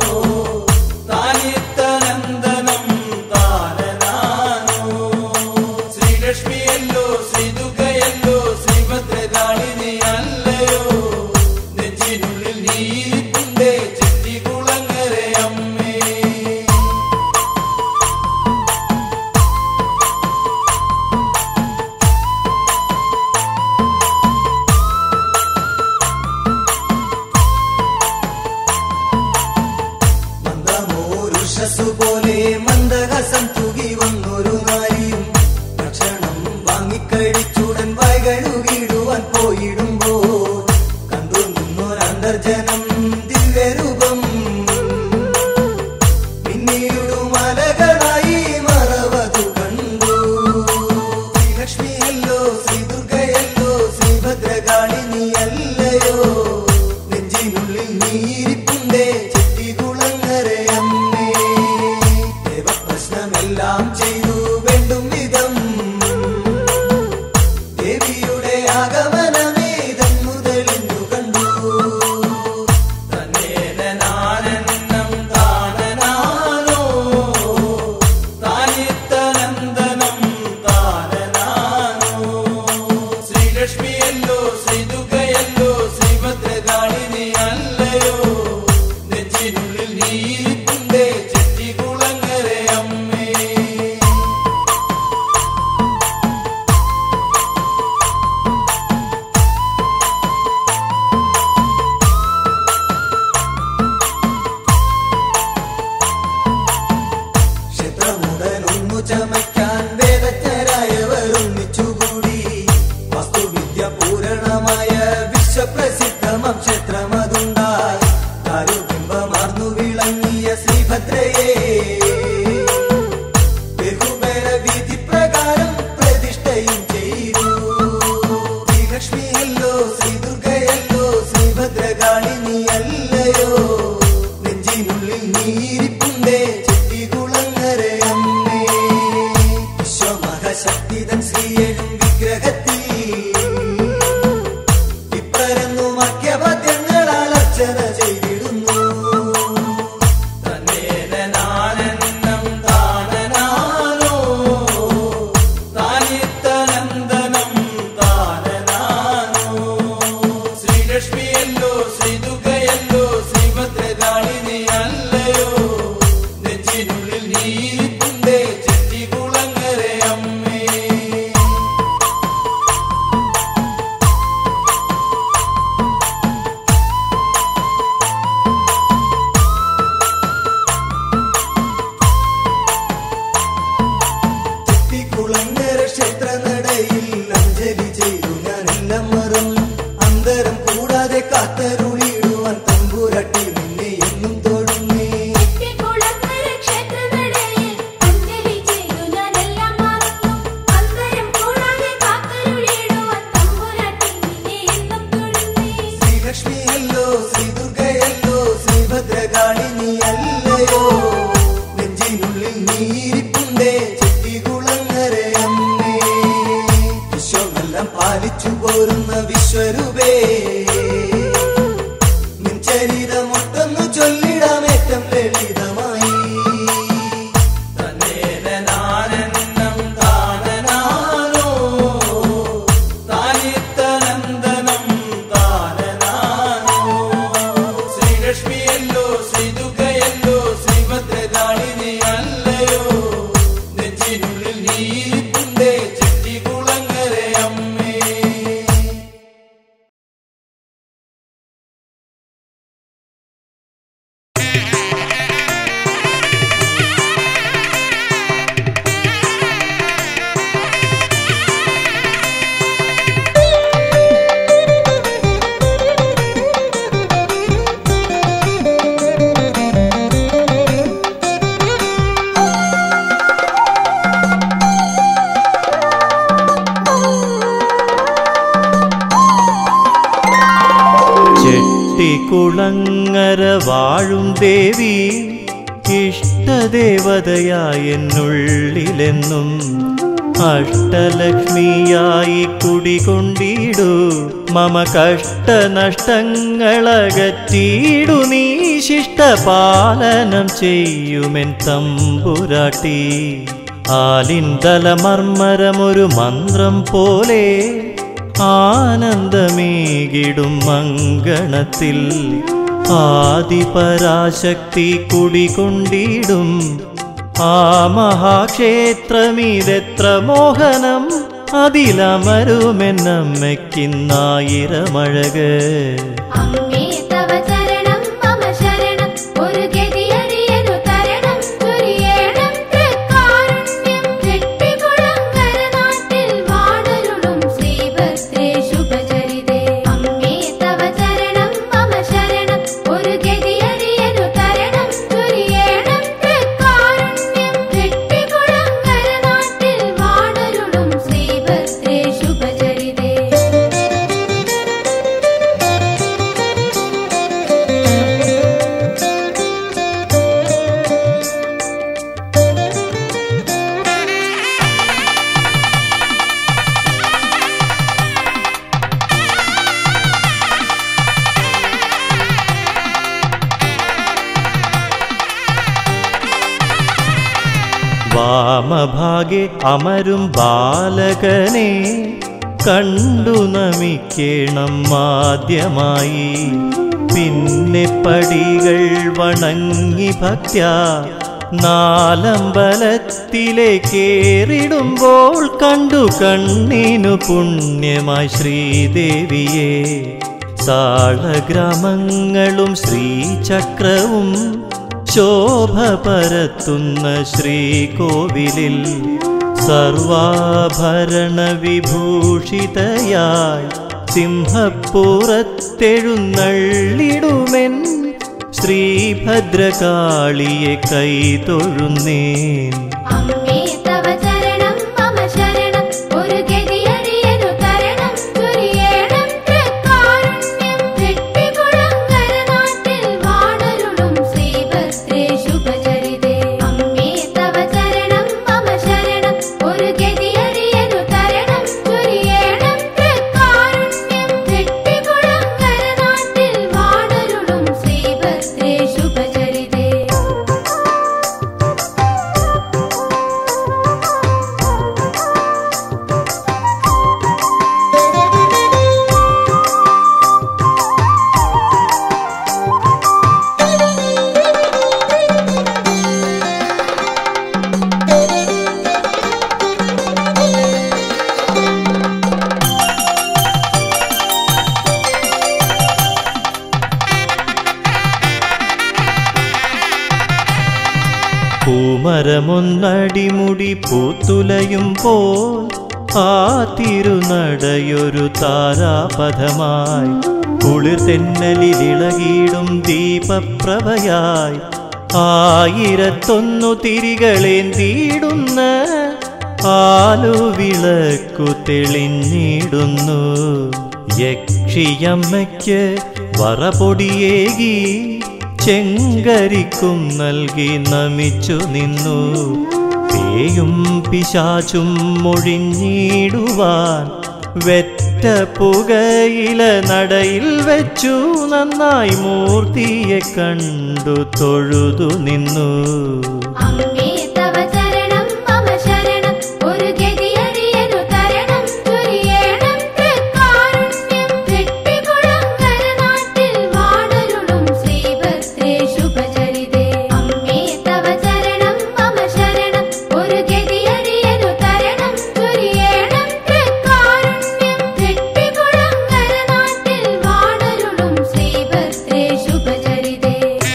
താനിത്തനന്ദനം താനനാനോ ശ്രീലക്ഷ്മിയല്ലോ ശ്രീദുർഗയല്ലോ ശ്രീഭദ്രകാളിനി അല്ലയോ നെഞ്ചിനുള്ളിൽ നീരിപ്പുണ്ടേ ചെട്ടികുളങ്ങര അമ്മേ ശക്തിതൻ ശ്രീയഴും വിഗ്രഹത്തിൽ ഇപ്പരന്നു മക്യപദ്യങ്ങളാൽ അർച്ചന ചെയ്തിടുന്നു തന്നേനാനന്ദം താനനാനോ താനിത്തനന്ദനം താനനാനോ ശ്രീലക്ഷ്മിയല്ലോ ശ്രീദുർഗയല്ലോ ശ്രീഭദ്രകാളിനി അല്ലയോ നെഞ്ചിനുള്ളിൽ നീരിപ്പുണ്ടേ ചെട്ടികുളങ്ങര അമ്മേ ചെട്ടിക്കുളങ്ങര ക്ഷേത്രനടയിൽ അഞ്ജലി ചെയ്തു ഞാൻ എല്ലാം മറന്നു അന്തരം കൂടാതെ കാത്തരുളിയിടുവാൻ തമ്പുരട്ടി നിന്നെ എന്നും തൊഴുന്നേ കുളങ്ങര ക്ഷേത്രനടയിൽ അഞ്ജലി ചെയ്തു ഞാനെല്ലാം മറന്നു അന്തരം കൂടാതെ കാത്തരുളിയിടുവാൻ തമ്പുരാട്ടി നിന്നെ എന്നും തൊഴുന്നേ ശ്രീലക്ഷ്മിയല്ലോ ശ്രീദുർഗയല്ലോ ശ്രീഭദ്രകാളിനി അല്ലയോ നെഞ്ചിനുള്ളിൽ നീരിപ്പുണ്ടേ ചെട്ടികുളങ്ങര അമ്മേ വിശ്വമെല്ലാം പാലിച്ചു പോരുന്ന വിശ്വരൂപേ നിൻ ചരിതമൊട്ടൊന്നു ചൊല്ലിടാമേറ്റം ലളിതമായി തന്നേനാനന്ദം താനനാനോ താനിത്തനന്ദനം താനനാനോ ശ്രീലക്ഷ്മിയല്ലോ ശ്രീദുർഗയല്ലോ ശ്രീഭദ്രകാളിനി അല്ലയോ നെഞ്ചിനുള്ളിൽ നീരിപ്പുണ്ടേ ചെട്ടികുളങ്ങര അമ്മേ ചെട്ടിക്കുളങ്ങര വാഴും ദേവി ഇഷ്ടദേവതയായ എന്നുള്ളിലെന്നും അഷ്ടലക്ഷ്മിയായി കുടികൊണ്ടിടു മമ കഷ്ടനഷ്ടങ്ങളകറ്റിയിടു നീ ശിഷ്ടപാലനം ചെയ്യുമെൻ തമ്പുരാട്ടി ആലിന്തലമർമ്മരമൊരു മന്ത്രം പോലെ ആനന്ദമേകിടും മങ്കണത്തിൽ ആദിപരാശക്തി കുടികൊണ്ടിടും ആ മഹാക്ഷേത്രമിതെത്ര മോഹനം അതിലമരുമെന്നമ്മയ്ക്കിന്നായിരമഴക് അമ്മേ തവ ചരണം മമ ശരണം ഒരു ഗതിയറിയനു തരണം ചൊരിയേണം തൃക്കാരുണ്യം ചെട്ടികുളങ്ങര നാട്ടിൽ വാണരുളും ശ്രീഭദ്രേ ശുഭചരിതേ അമ്മേ തവ ചരണം മമ ശരണം ഒരു ഗതിയറിയനു തരണം ചൊരിയേണം തൃക്കാരുണ്യം ചെട്ടികുളങ്ങര നാട്ടിൽ വാണരുളും ശ്രീഭദ്രേ ശുഭചരിതേ വാമഭാഗെ അമരും ബാലകനെ കണ്ടു നമിക്കേണം ആദ്യമായി പിന്നെ പടികൾ വണങ്ങി ഭക്ത്യ നാലമ്പലത്തിലേക്കേറിടുമ്പോൾ കണ്ടു കണ്ണിനു പുണ്യമായി ശ്രീദേവിയെ സാളഗ്രാമങ്ങളും ശ്രീചക്രവും ശോഭ പരത്തുന്ന ശ്രീകോവിലിൽ സർവാഭരണ വിഭൂഷിതയായി സിംഹപ്പുറത്തെഴുന്നള്ളിടുമെൻ ശ്രീഭദ്രകാളിയെ കൈതൊഴുന്നേൻ അമ്മേ തവ ചരണം മമ ശരണം ഒരു ഗതിയറിയനു തരണം ചൊരിയേണം തൃക്കാരുണ്യം ചെട്ടികുളങ്ങര നാട്ടിൽ വാണരുളും ശ്രീഭദ്രേ ശുഭചരിതേ അമ്മേ തവ ചരണം മമ ശരണം ഒരു ഗതിയറിയനു മരമൊന്നടിമുടി പൂത്തുലയും പോൽ ആ തിരുനടയൊരു താരാപഥമായി കുളിർ തെന്നലിലിളകിയിടും ദീപപ്രഭയായി ആയിരത്തൊന്നു തിരികളേന്തിയിടുന്ന ആലുവിളക്കു തെളിഞ്ഞിടുന്നു യക്ഷിയമ്മയ്ക്ക് വറപൊടിയേകി ചെങ്കരിക്കും നൽകി നമിച്ചു നിന്നു പേയും പിശാചും മൊഴിഞ്ഞിടുവാൻ വെറ്റ പുകയില നടയിൽ വെച്ചു നന്നായി മൂർത്തിയെ കണ്ടു തൊഴുതു നിന്നു അമ്മേ തവ ചരണം മമ ശരണം ഒരു ഗതിയറിയനു തരണം ചൊരിയേണം തൃക്കാരുണ്യം വെട്ടിക്കുളങ്ങര നാട്ടിൽ വാണരുളും ശ്രീഭദ്രേ ശുഭചരിതേ അമ്മേ തവ ചരണം മമ ശരണം ഒരു ഗതിയറിയനു തരണം ചൊരിയേണം തൃക്കാരുണ്യം വെട്ടിക്കുളങ്ങര നാട്ടിൽ വാണരുളും ശ്രീഭദ്രേ ശുഭചരിതേ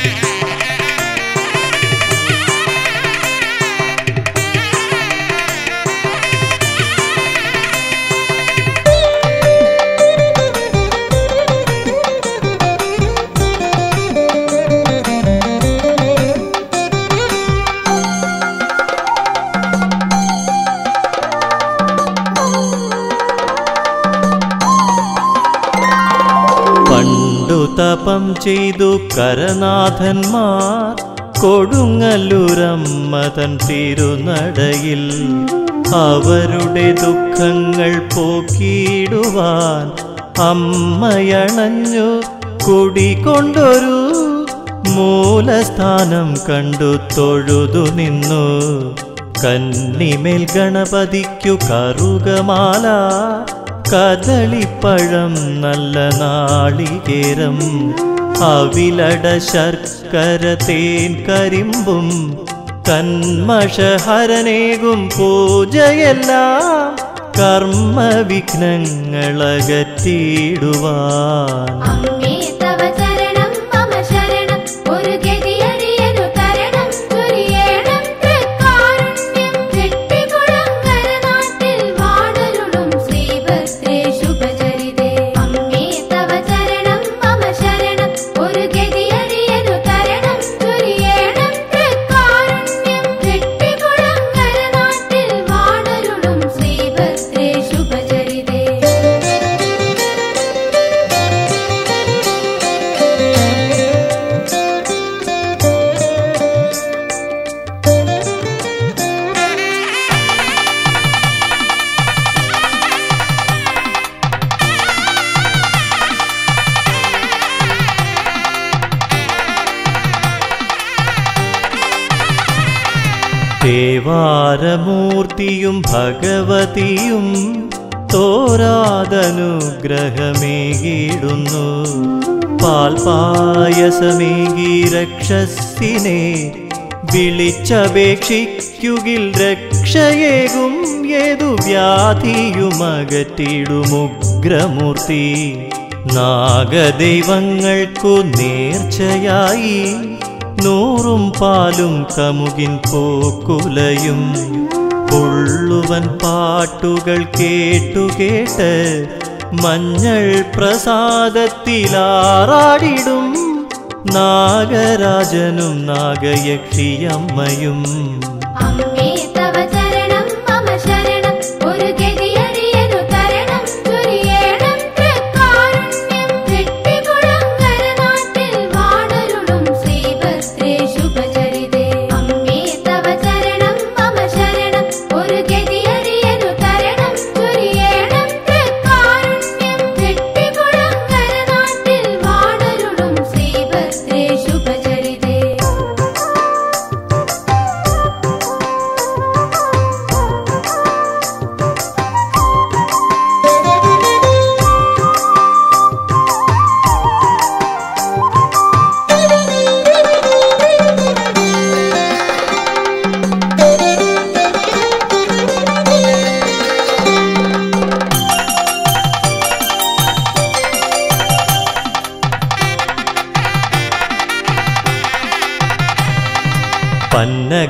പണ്ടു തപം ചെയ്തു കരനാഥന്മാർ കൊടുങ്ങല്ലൂരമ്മതൻ തിരുനടയിൽ അവരുടെ ദുഃഖങ്ങൾ പോക്കിയിടുവാൻ അമ്മയണഞ്ഞു കുടികൊണ്ടൊരു മൂലസ്ഥാനം കണ്ടു തൊഴുതു നിന്നു കന്നിമേൽ ഗണപതിക്കു കറുകമാല കദളിപ്പഴം നല്ല നാളികേരം അവിലട ശർക്കര തേൻ കരിമ്പും കന്മഷഹരനേകും പൂജയെല്ലാം കർമ്മ വിഘ്നങ്ങളകറ്റിയിടുവാൻ അമ്മേ തവ ചരണം മമ ശരണം ഒരു ഗതിയറിയനു തരണം ചൊരിയേണം തൃക്കാരുണ്യം വെട്ടിക്കുളങ്ങര നാട്ടിൽ വാണരുളും ശ്രീഭദ്രേ ശുഭചരിതേ അമ്മേ തവ ചരണം മമ ശരണം ഒരു ഗതിയറിയനു തരണം ചൊരിയേണം തൃക്കാരുണ്യം വെട്ടിക്കുളങ്ങര നാട്ടിൽ വാണരുളും ശ്രീഭദ്രേ ശുഭചരിതേ ദേവാരമൂർത്തിയും ഭഗവതിയും തോരാതനുഗ്രഹമേകിടുന്നു പാൽപായസമേകി രക്ഷസിനെ വിളിച്ചപേക്ഷിക്കുകിൽ രക്ഷയേകും ഏതു വ്യാധിയുമകറ്റിടുമുഗ്രമൂർത്തി നാഗദൈവങ്ങൾക്കു നേർച്ചയായി നൂറും പാലും കമുകിൻ പോക്കുലയും പുള്ളുവൻ പാട്ടുകൾ കേട്ടുകേട്ട് മഞ്ഞൾ പ്രസാദത്തിലാറാടിടും നാഗരാജനും നാഗയക്ഷിയമ്മയും അമ്മേ തവ ചരണം മമ ശരണം ഒരു ഗതിയറിയനു തരണം ചൊരിയേണം തൃക്കാരുണ്യം വെട്ടിക്കുളങ്ങര നാട്ടിൽ വാണരുളും ശ്രീഭദ്രേ ശുഭചരിതേ അമ്മേ തവ ചരണം മമ ശരണം ഒരു ഗതിയറിയനു തരണം ചൊരിയേണം തൃക്കാരുണ്യം വെട്ടിക്കുളങ്ങര നാട്ടിൽ വാണരുളും ശ്രീഭദ്രേ ശുഭചരിതേ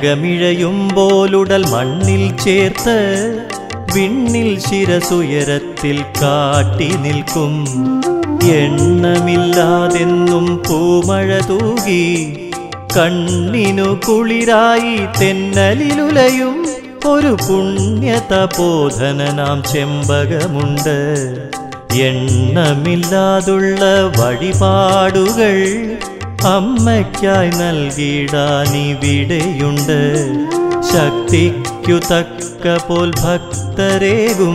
നരകമിഴയുമ്പോലുടൽ മണ്ണിൽ ചേർത്ത് വിണ്ണിൽ ശിരസുയരത്തിൽ കാട്ടി നിൽക്കും എണ്ണമില്ലാതെന്നും പൂമഴ തൂകി കണ്ണിനു കുളിരായി തെന്നലിലുലയും ഒരു പുണ്യതപോധനനാം ചെമ്പകമുണ്ട് എണ്ണമില്ലാതുള്ള വഴിപാടുകൾ അമ്മയ്ക്കായി നൽകിടാനിവിടെയുണ്ട് ശക്തിക്കു തക്ക പോൽ ഭക്തരേകും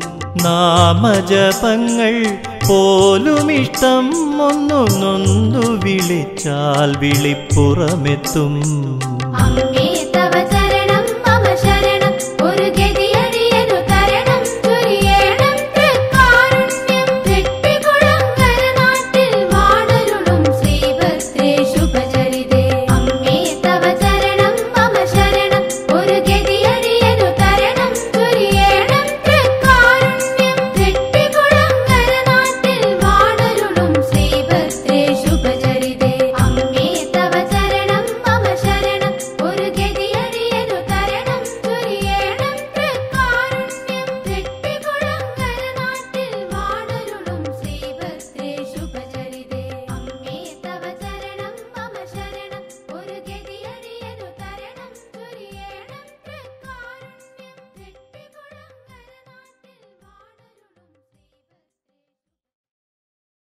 നാമജപങ്ങൾ പോലുമിഷ്ടം ഒന്നു നൊന്തു വിളിച്ചാൽ വിളിപ്പുറമെത്തും അമ്മേ തവ ചരണം മമ ശരണം ഒരു ഗതിയടിയനു തരണം ചൊരിയേണം തൃക്കാരുണ്യം ചെട്ടികുളങ്ങര നാട്ടിൽ വാണരുളും ശ്രീഭദ്രേ ശുഭചരിതേ അമ്മേ തവ ചരണം മമ ശരണം ഒരു ഗതിയടിയനു തരണം ചൊരിയേണം തൃക്കാരുണ്യം ചെട്ടികുളങ്ങര നാട്ടിൽ വാണരുളും ശ്രീഭദ്രേ ശുഭചരിതേ അമ്മേ തവ ചരണം മമ ശരണം ഒരു ഗതിയടിയനു തരണം ചൊരിയേണം തൃക്കാരുണ്യം ചെട്ടികുളങ്ങര നാട്ടിൽ വാണരുളും ശ്രീഭദ്രേ ശുഭചരിതേ അമ്മേ തവ ചരണം മമ ശരണം ഒരു ഗതിയടിയനു തരണം ചൊരിയേണം തൃക്കാരുണ്യം ചെട്ടികുളങ്ങര നാട്ടിൽ വാണരുളും ശ്രീഭദ്രേ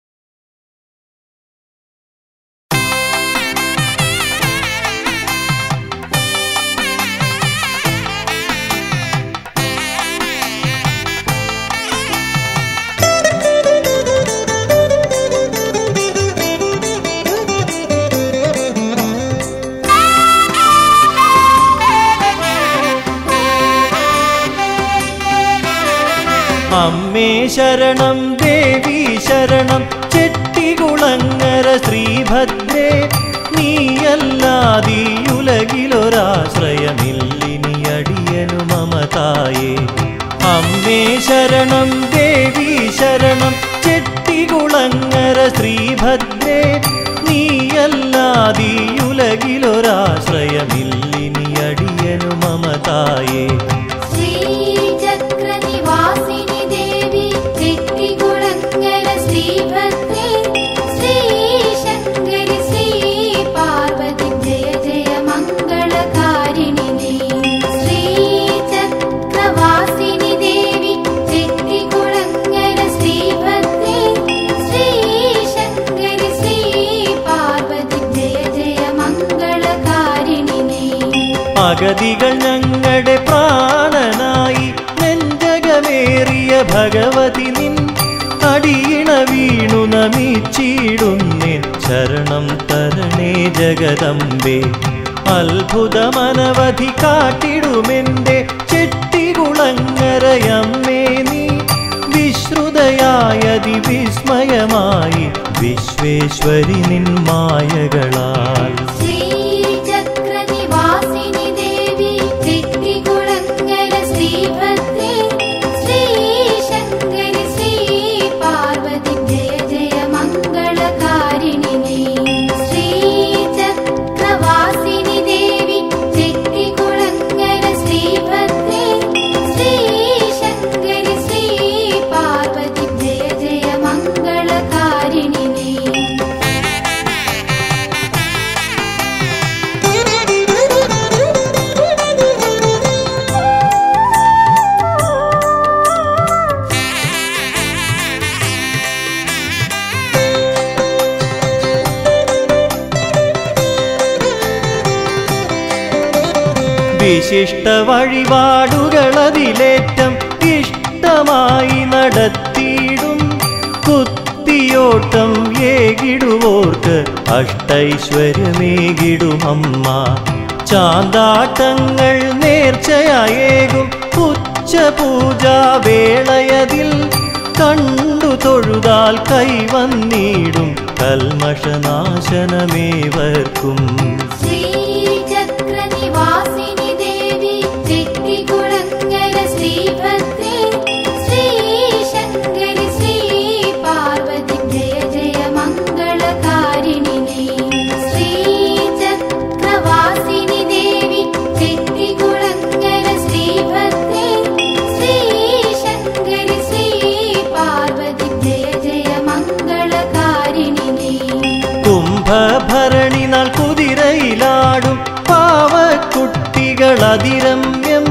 അമ്മേ ശരണം ദേവി ശരണം ചെട്ടികുളങ്ങര ശ്രീഭദ്രേ നീയല്ലാതീ ഉലകിലൊരാശ്രയമില്ലിനി അടിയനു മമതായേ അമ്മേ ശരണം ദേവി ശരണം ചെട്ടികുളങ്ങര ശ്രീഭദ്രേ നീയല്ലാതീ ഉലകിലൊരാശ്രയമില്ലിനി അടിയനു മമതായേ ശ്രീചക്രനിവാസിനി ദേവി ചെട്ടികുളങ്ങര ശ്രീഭദ്രേ ശ്രീശങ്കരി ശ്രീ പാർവതി ജയ ജയ മംഗളകാരിണി നീ ശ്രീചക്രവാസിനി ദേവി ചെട്ടികുളങ്ങര ശ്രീഭദ്രേ ശ്രീശങ്കരി ശ്രീ പാർവതി ജയ ജയ മംഗളകാരിണി നീ അഗതികൾ ഞങ്ങളുടെ പ്രാണനായി നെഞ്ചകമേറിയ ഭഗവതി നിൻ അടിയിണ വീണു നമിച്ചിടുന്നിൻ ശരണം തരണേ ജഗദമ്പേ അത്ഭുതമനവധി കാട്ടിടുമെന്റെ ചെട്ടികുളങ്ങരയമ്മേ നീ വിശ്രുതയായതി വിസ്മയമായി വിശ്വേശ്വരി നിൻ മായകളാൽ ശ്രീചക്രനിവാസിനി ദേവി ചെട്ടികുളങ്ങര ശ്രീഭദ്രേ ശ്രീശങ്കരി ശ്രീ പാർവതി ജയ ജയ മംഗളകാരിണി നീ ശ്രീചക്രവാസിനി ദേവി ചെട്ടികുളങ്ങര ശ്രീഭദ്രേ ശ്രീശങ്കരി ശ്രീ പാർവതി ജയ ജയ മംഗളകാരിണി നീ വിശിഷ്ട വഴിപാടുകളതിലേറ്റം ഇഷ്ടമായി നടത്തിയിടും കുത്തിയോട്ടം ഏകിടുവോർക്ക് അഷ്ടൈശ്വര്യമേകിടും അമ്മ ചാന്താട്ടങ്ങൾ നേർച്ചയായേകും ഉച്ചപൂജാ വേളയതിൽ കണ്ടു തൊഴുതാൽ കൈവന്നിടും കൽമഷനാശനമേവർക്കും ശ്രീചക്രനിവാസിനി ദേവി ചെട്ടികുളങ്ങര ശ്രീഭദ്രേ ശ്രീശങ്കരി ശ്രീ പാർവതി ജയ ജയ മംഗളകാരിണി നീ ശ്രീചക്രവാസിനി ദേവി അതിരമ്യം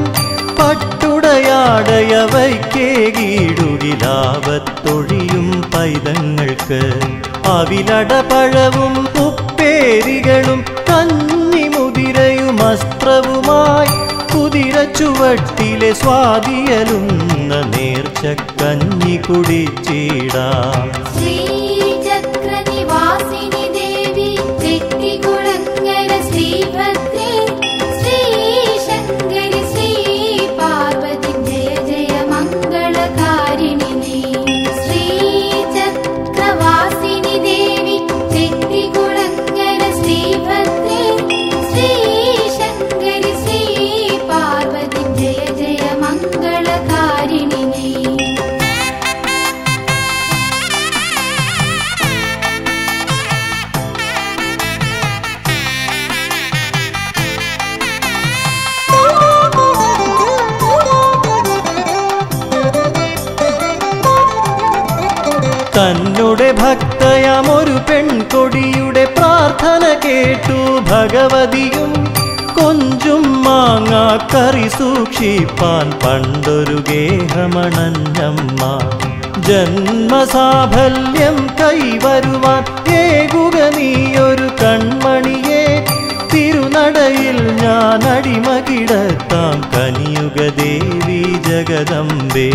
പട്ടുടയാടയവയ്ക്കേകീടുകിലാവത്തൊഴിയും പൈതങ്ങൾക്ക് അവിലടപഴവും ഉപ്പേരികളും കന്നിമുതിരയും അസ്ത്രവുമായി കുതിര ചുവട്ടിലെ സ്വാതിയലുന്ന നേർച്ചക്കഞ്ഞി കുടിച്ചിടാം ശ്രീചക്രനിവാസിനി ദേവി ചെട്ടികുളങ്ങര ശ്രീഭദ്രേ ശ്രീശങ്കരി ശ്രീ പാർവതി ജയ ജയ മംഗളകാരിണി നീ. ശ്രീചക്രവാസിനി ദേവി ചെട്ടികുളങ്ങര ശ്രീഭദ്രേ ശ്രീശങ്കരി ശ്രീ പാർവതി ജയ ജയ മംഗളകാരിണി നീ. തന്നുടെ ഭക്തയാം ഒരു പെൺകൊടിയുടെ പ്രാർത്ഥന കേട്ടു ഭഗവതിയും കൊഞ്ചും മാങ്ങാക്കറി സൂക്ഷിപ്പാൻ പണ്ടൊരു ഗേഹമണഞ്ഞമ്മ ജന്മസാഫല്യം കൈവരുവാൻ ഏകുക നീയൊരു കൺമണിയെ തിരുനടയിൽ ഞാൻ അടിമകിടത്താം കനിയുക ദേവി ജഗദംബേ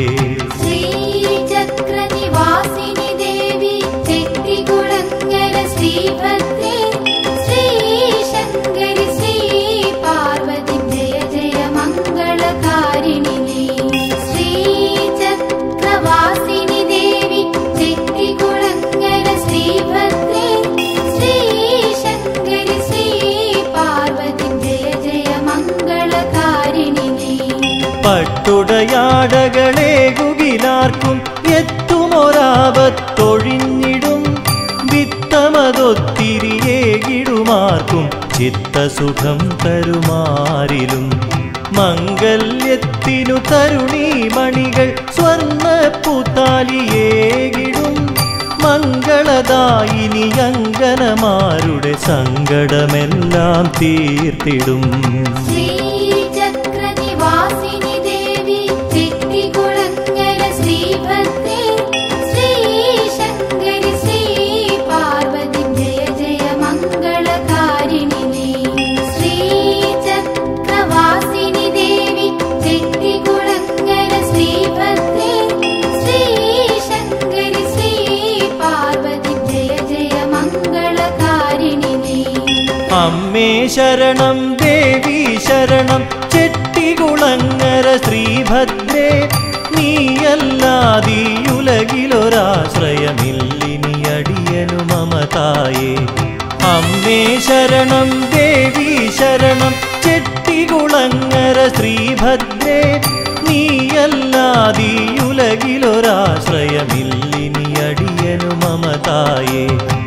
ശ്രീചക്രനിവാസിനി ദേവി ചെട്ടികുളങ്ങര ശ്രീഭദ്രേ ശ്രീശങ്കരി ശ്രീ പാർവതി ജയ ജയ മംഗളകാരിണി നീ. ശ്രീചക്രവാസിനി ദേവി ചെട്ടികുളങ്ങര ശ്രീഭദ്രേ ശ്രീശങ്കരി ശ്രീ പാർവതി ജയ ജയ മംഗളകാരിണി നീ. പട്ടുടയാടകളേകുകിലാർക്കും എത്തുമൊരാപത്തൊഴിഞ്ഞിടും വിത്തമതൊത്തിരിയേകിടുമാർക്കും ചിത്തസുഖം തരുമാരിലും മംഗല്യത്തിനു തരുണീമണികൾ സ്വർണ്ണ പൂത്താലിയേകിടും മംഗളദായിനി അങ്കനമാരുടെ സങ്കടമെല്ലാം തീർത്തിടും ശ്രീചക്രനിവാസിനി ദേവി ചെട്ടികുളങ്ങര ശ്രീഭദ്രേ ശ്രീശങ്കരി ശ്രീ പാർവതി ജയ ജയ മംഗളകാരിണി നീ. ശ്രീചക്രവാസിനി ദേവി ചെട്ടികുളങ്ങര ശ്രീഭദ്രേ ശ്രീശങ്കരി ശ്രീ പാർവതി ജയ ജയ മംഗളകാരിണി നീ. അമ്മേ ശരണം ദേവി ശരണം ചെട്ടികുളങ്ങര ശ്രീഭദ്രേ നീയല്ലാതീയുലകിലൊരാശ്രയമില്ലിനി അടിയനു മമതായേ അമ്മേ ശരണം ദേവി ശരണം ചെട്ടികുളങ്ങര ശ്രീഭദ്രേ നീയല്ലാതീയുലകിലൊരാശ്രയമില്ലിനി അടിയനു മമതായേ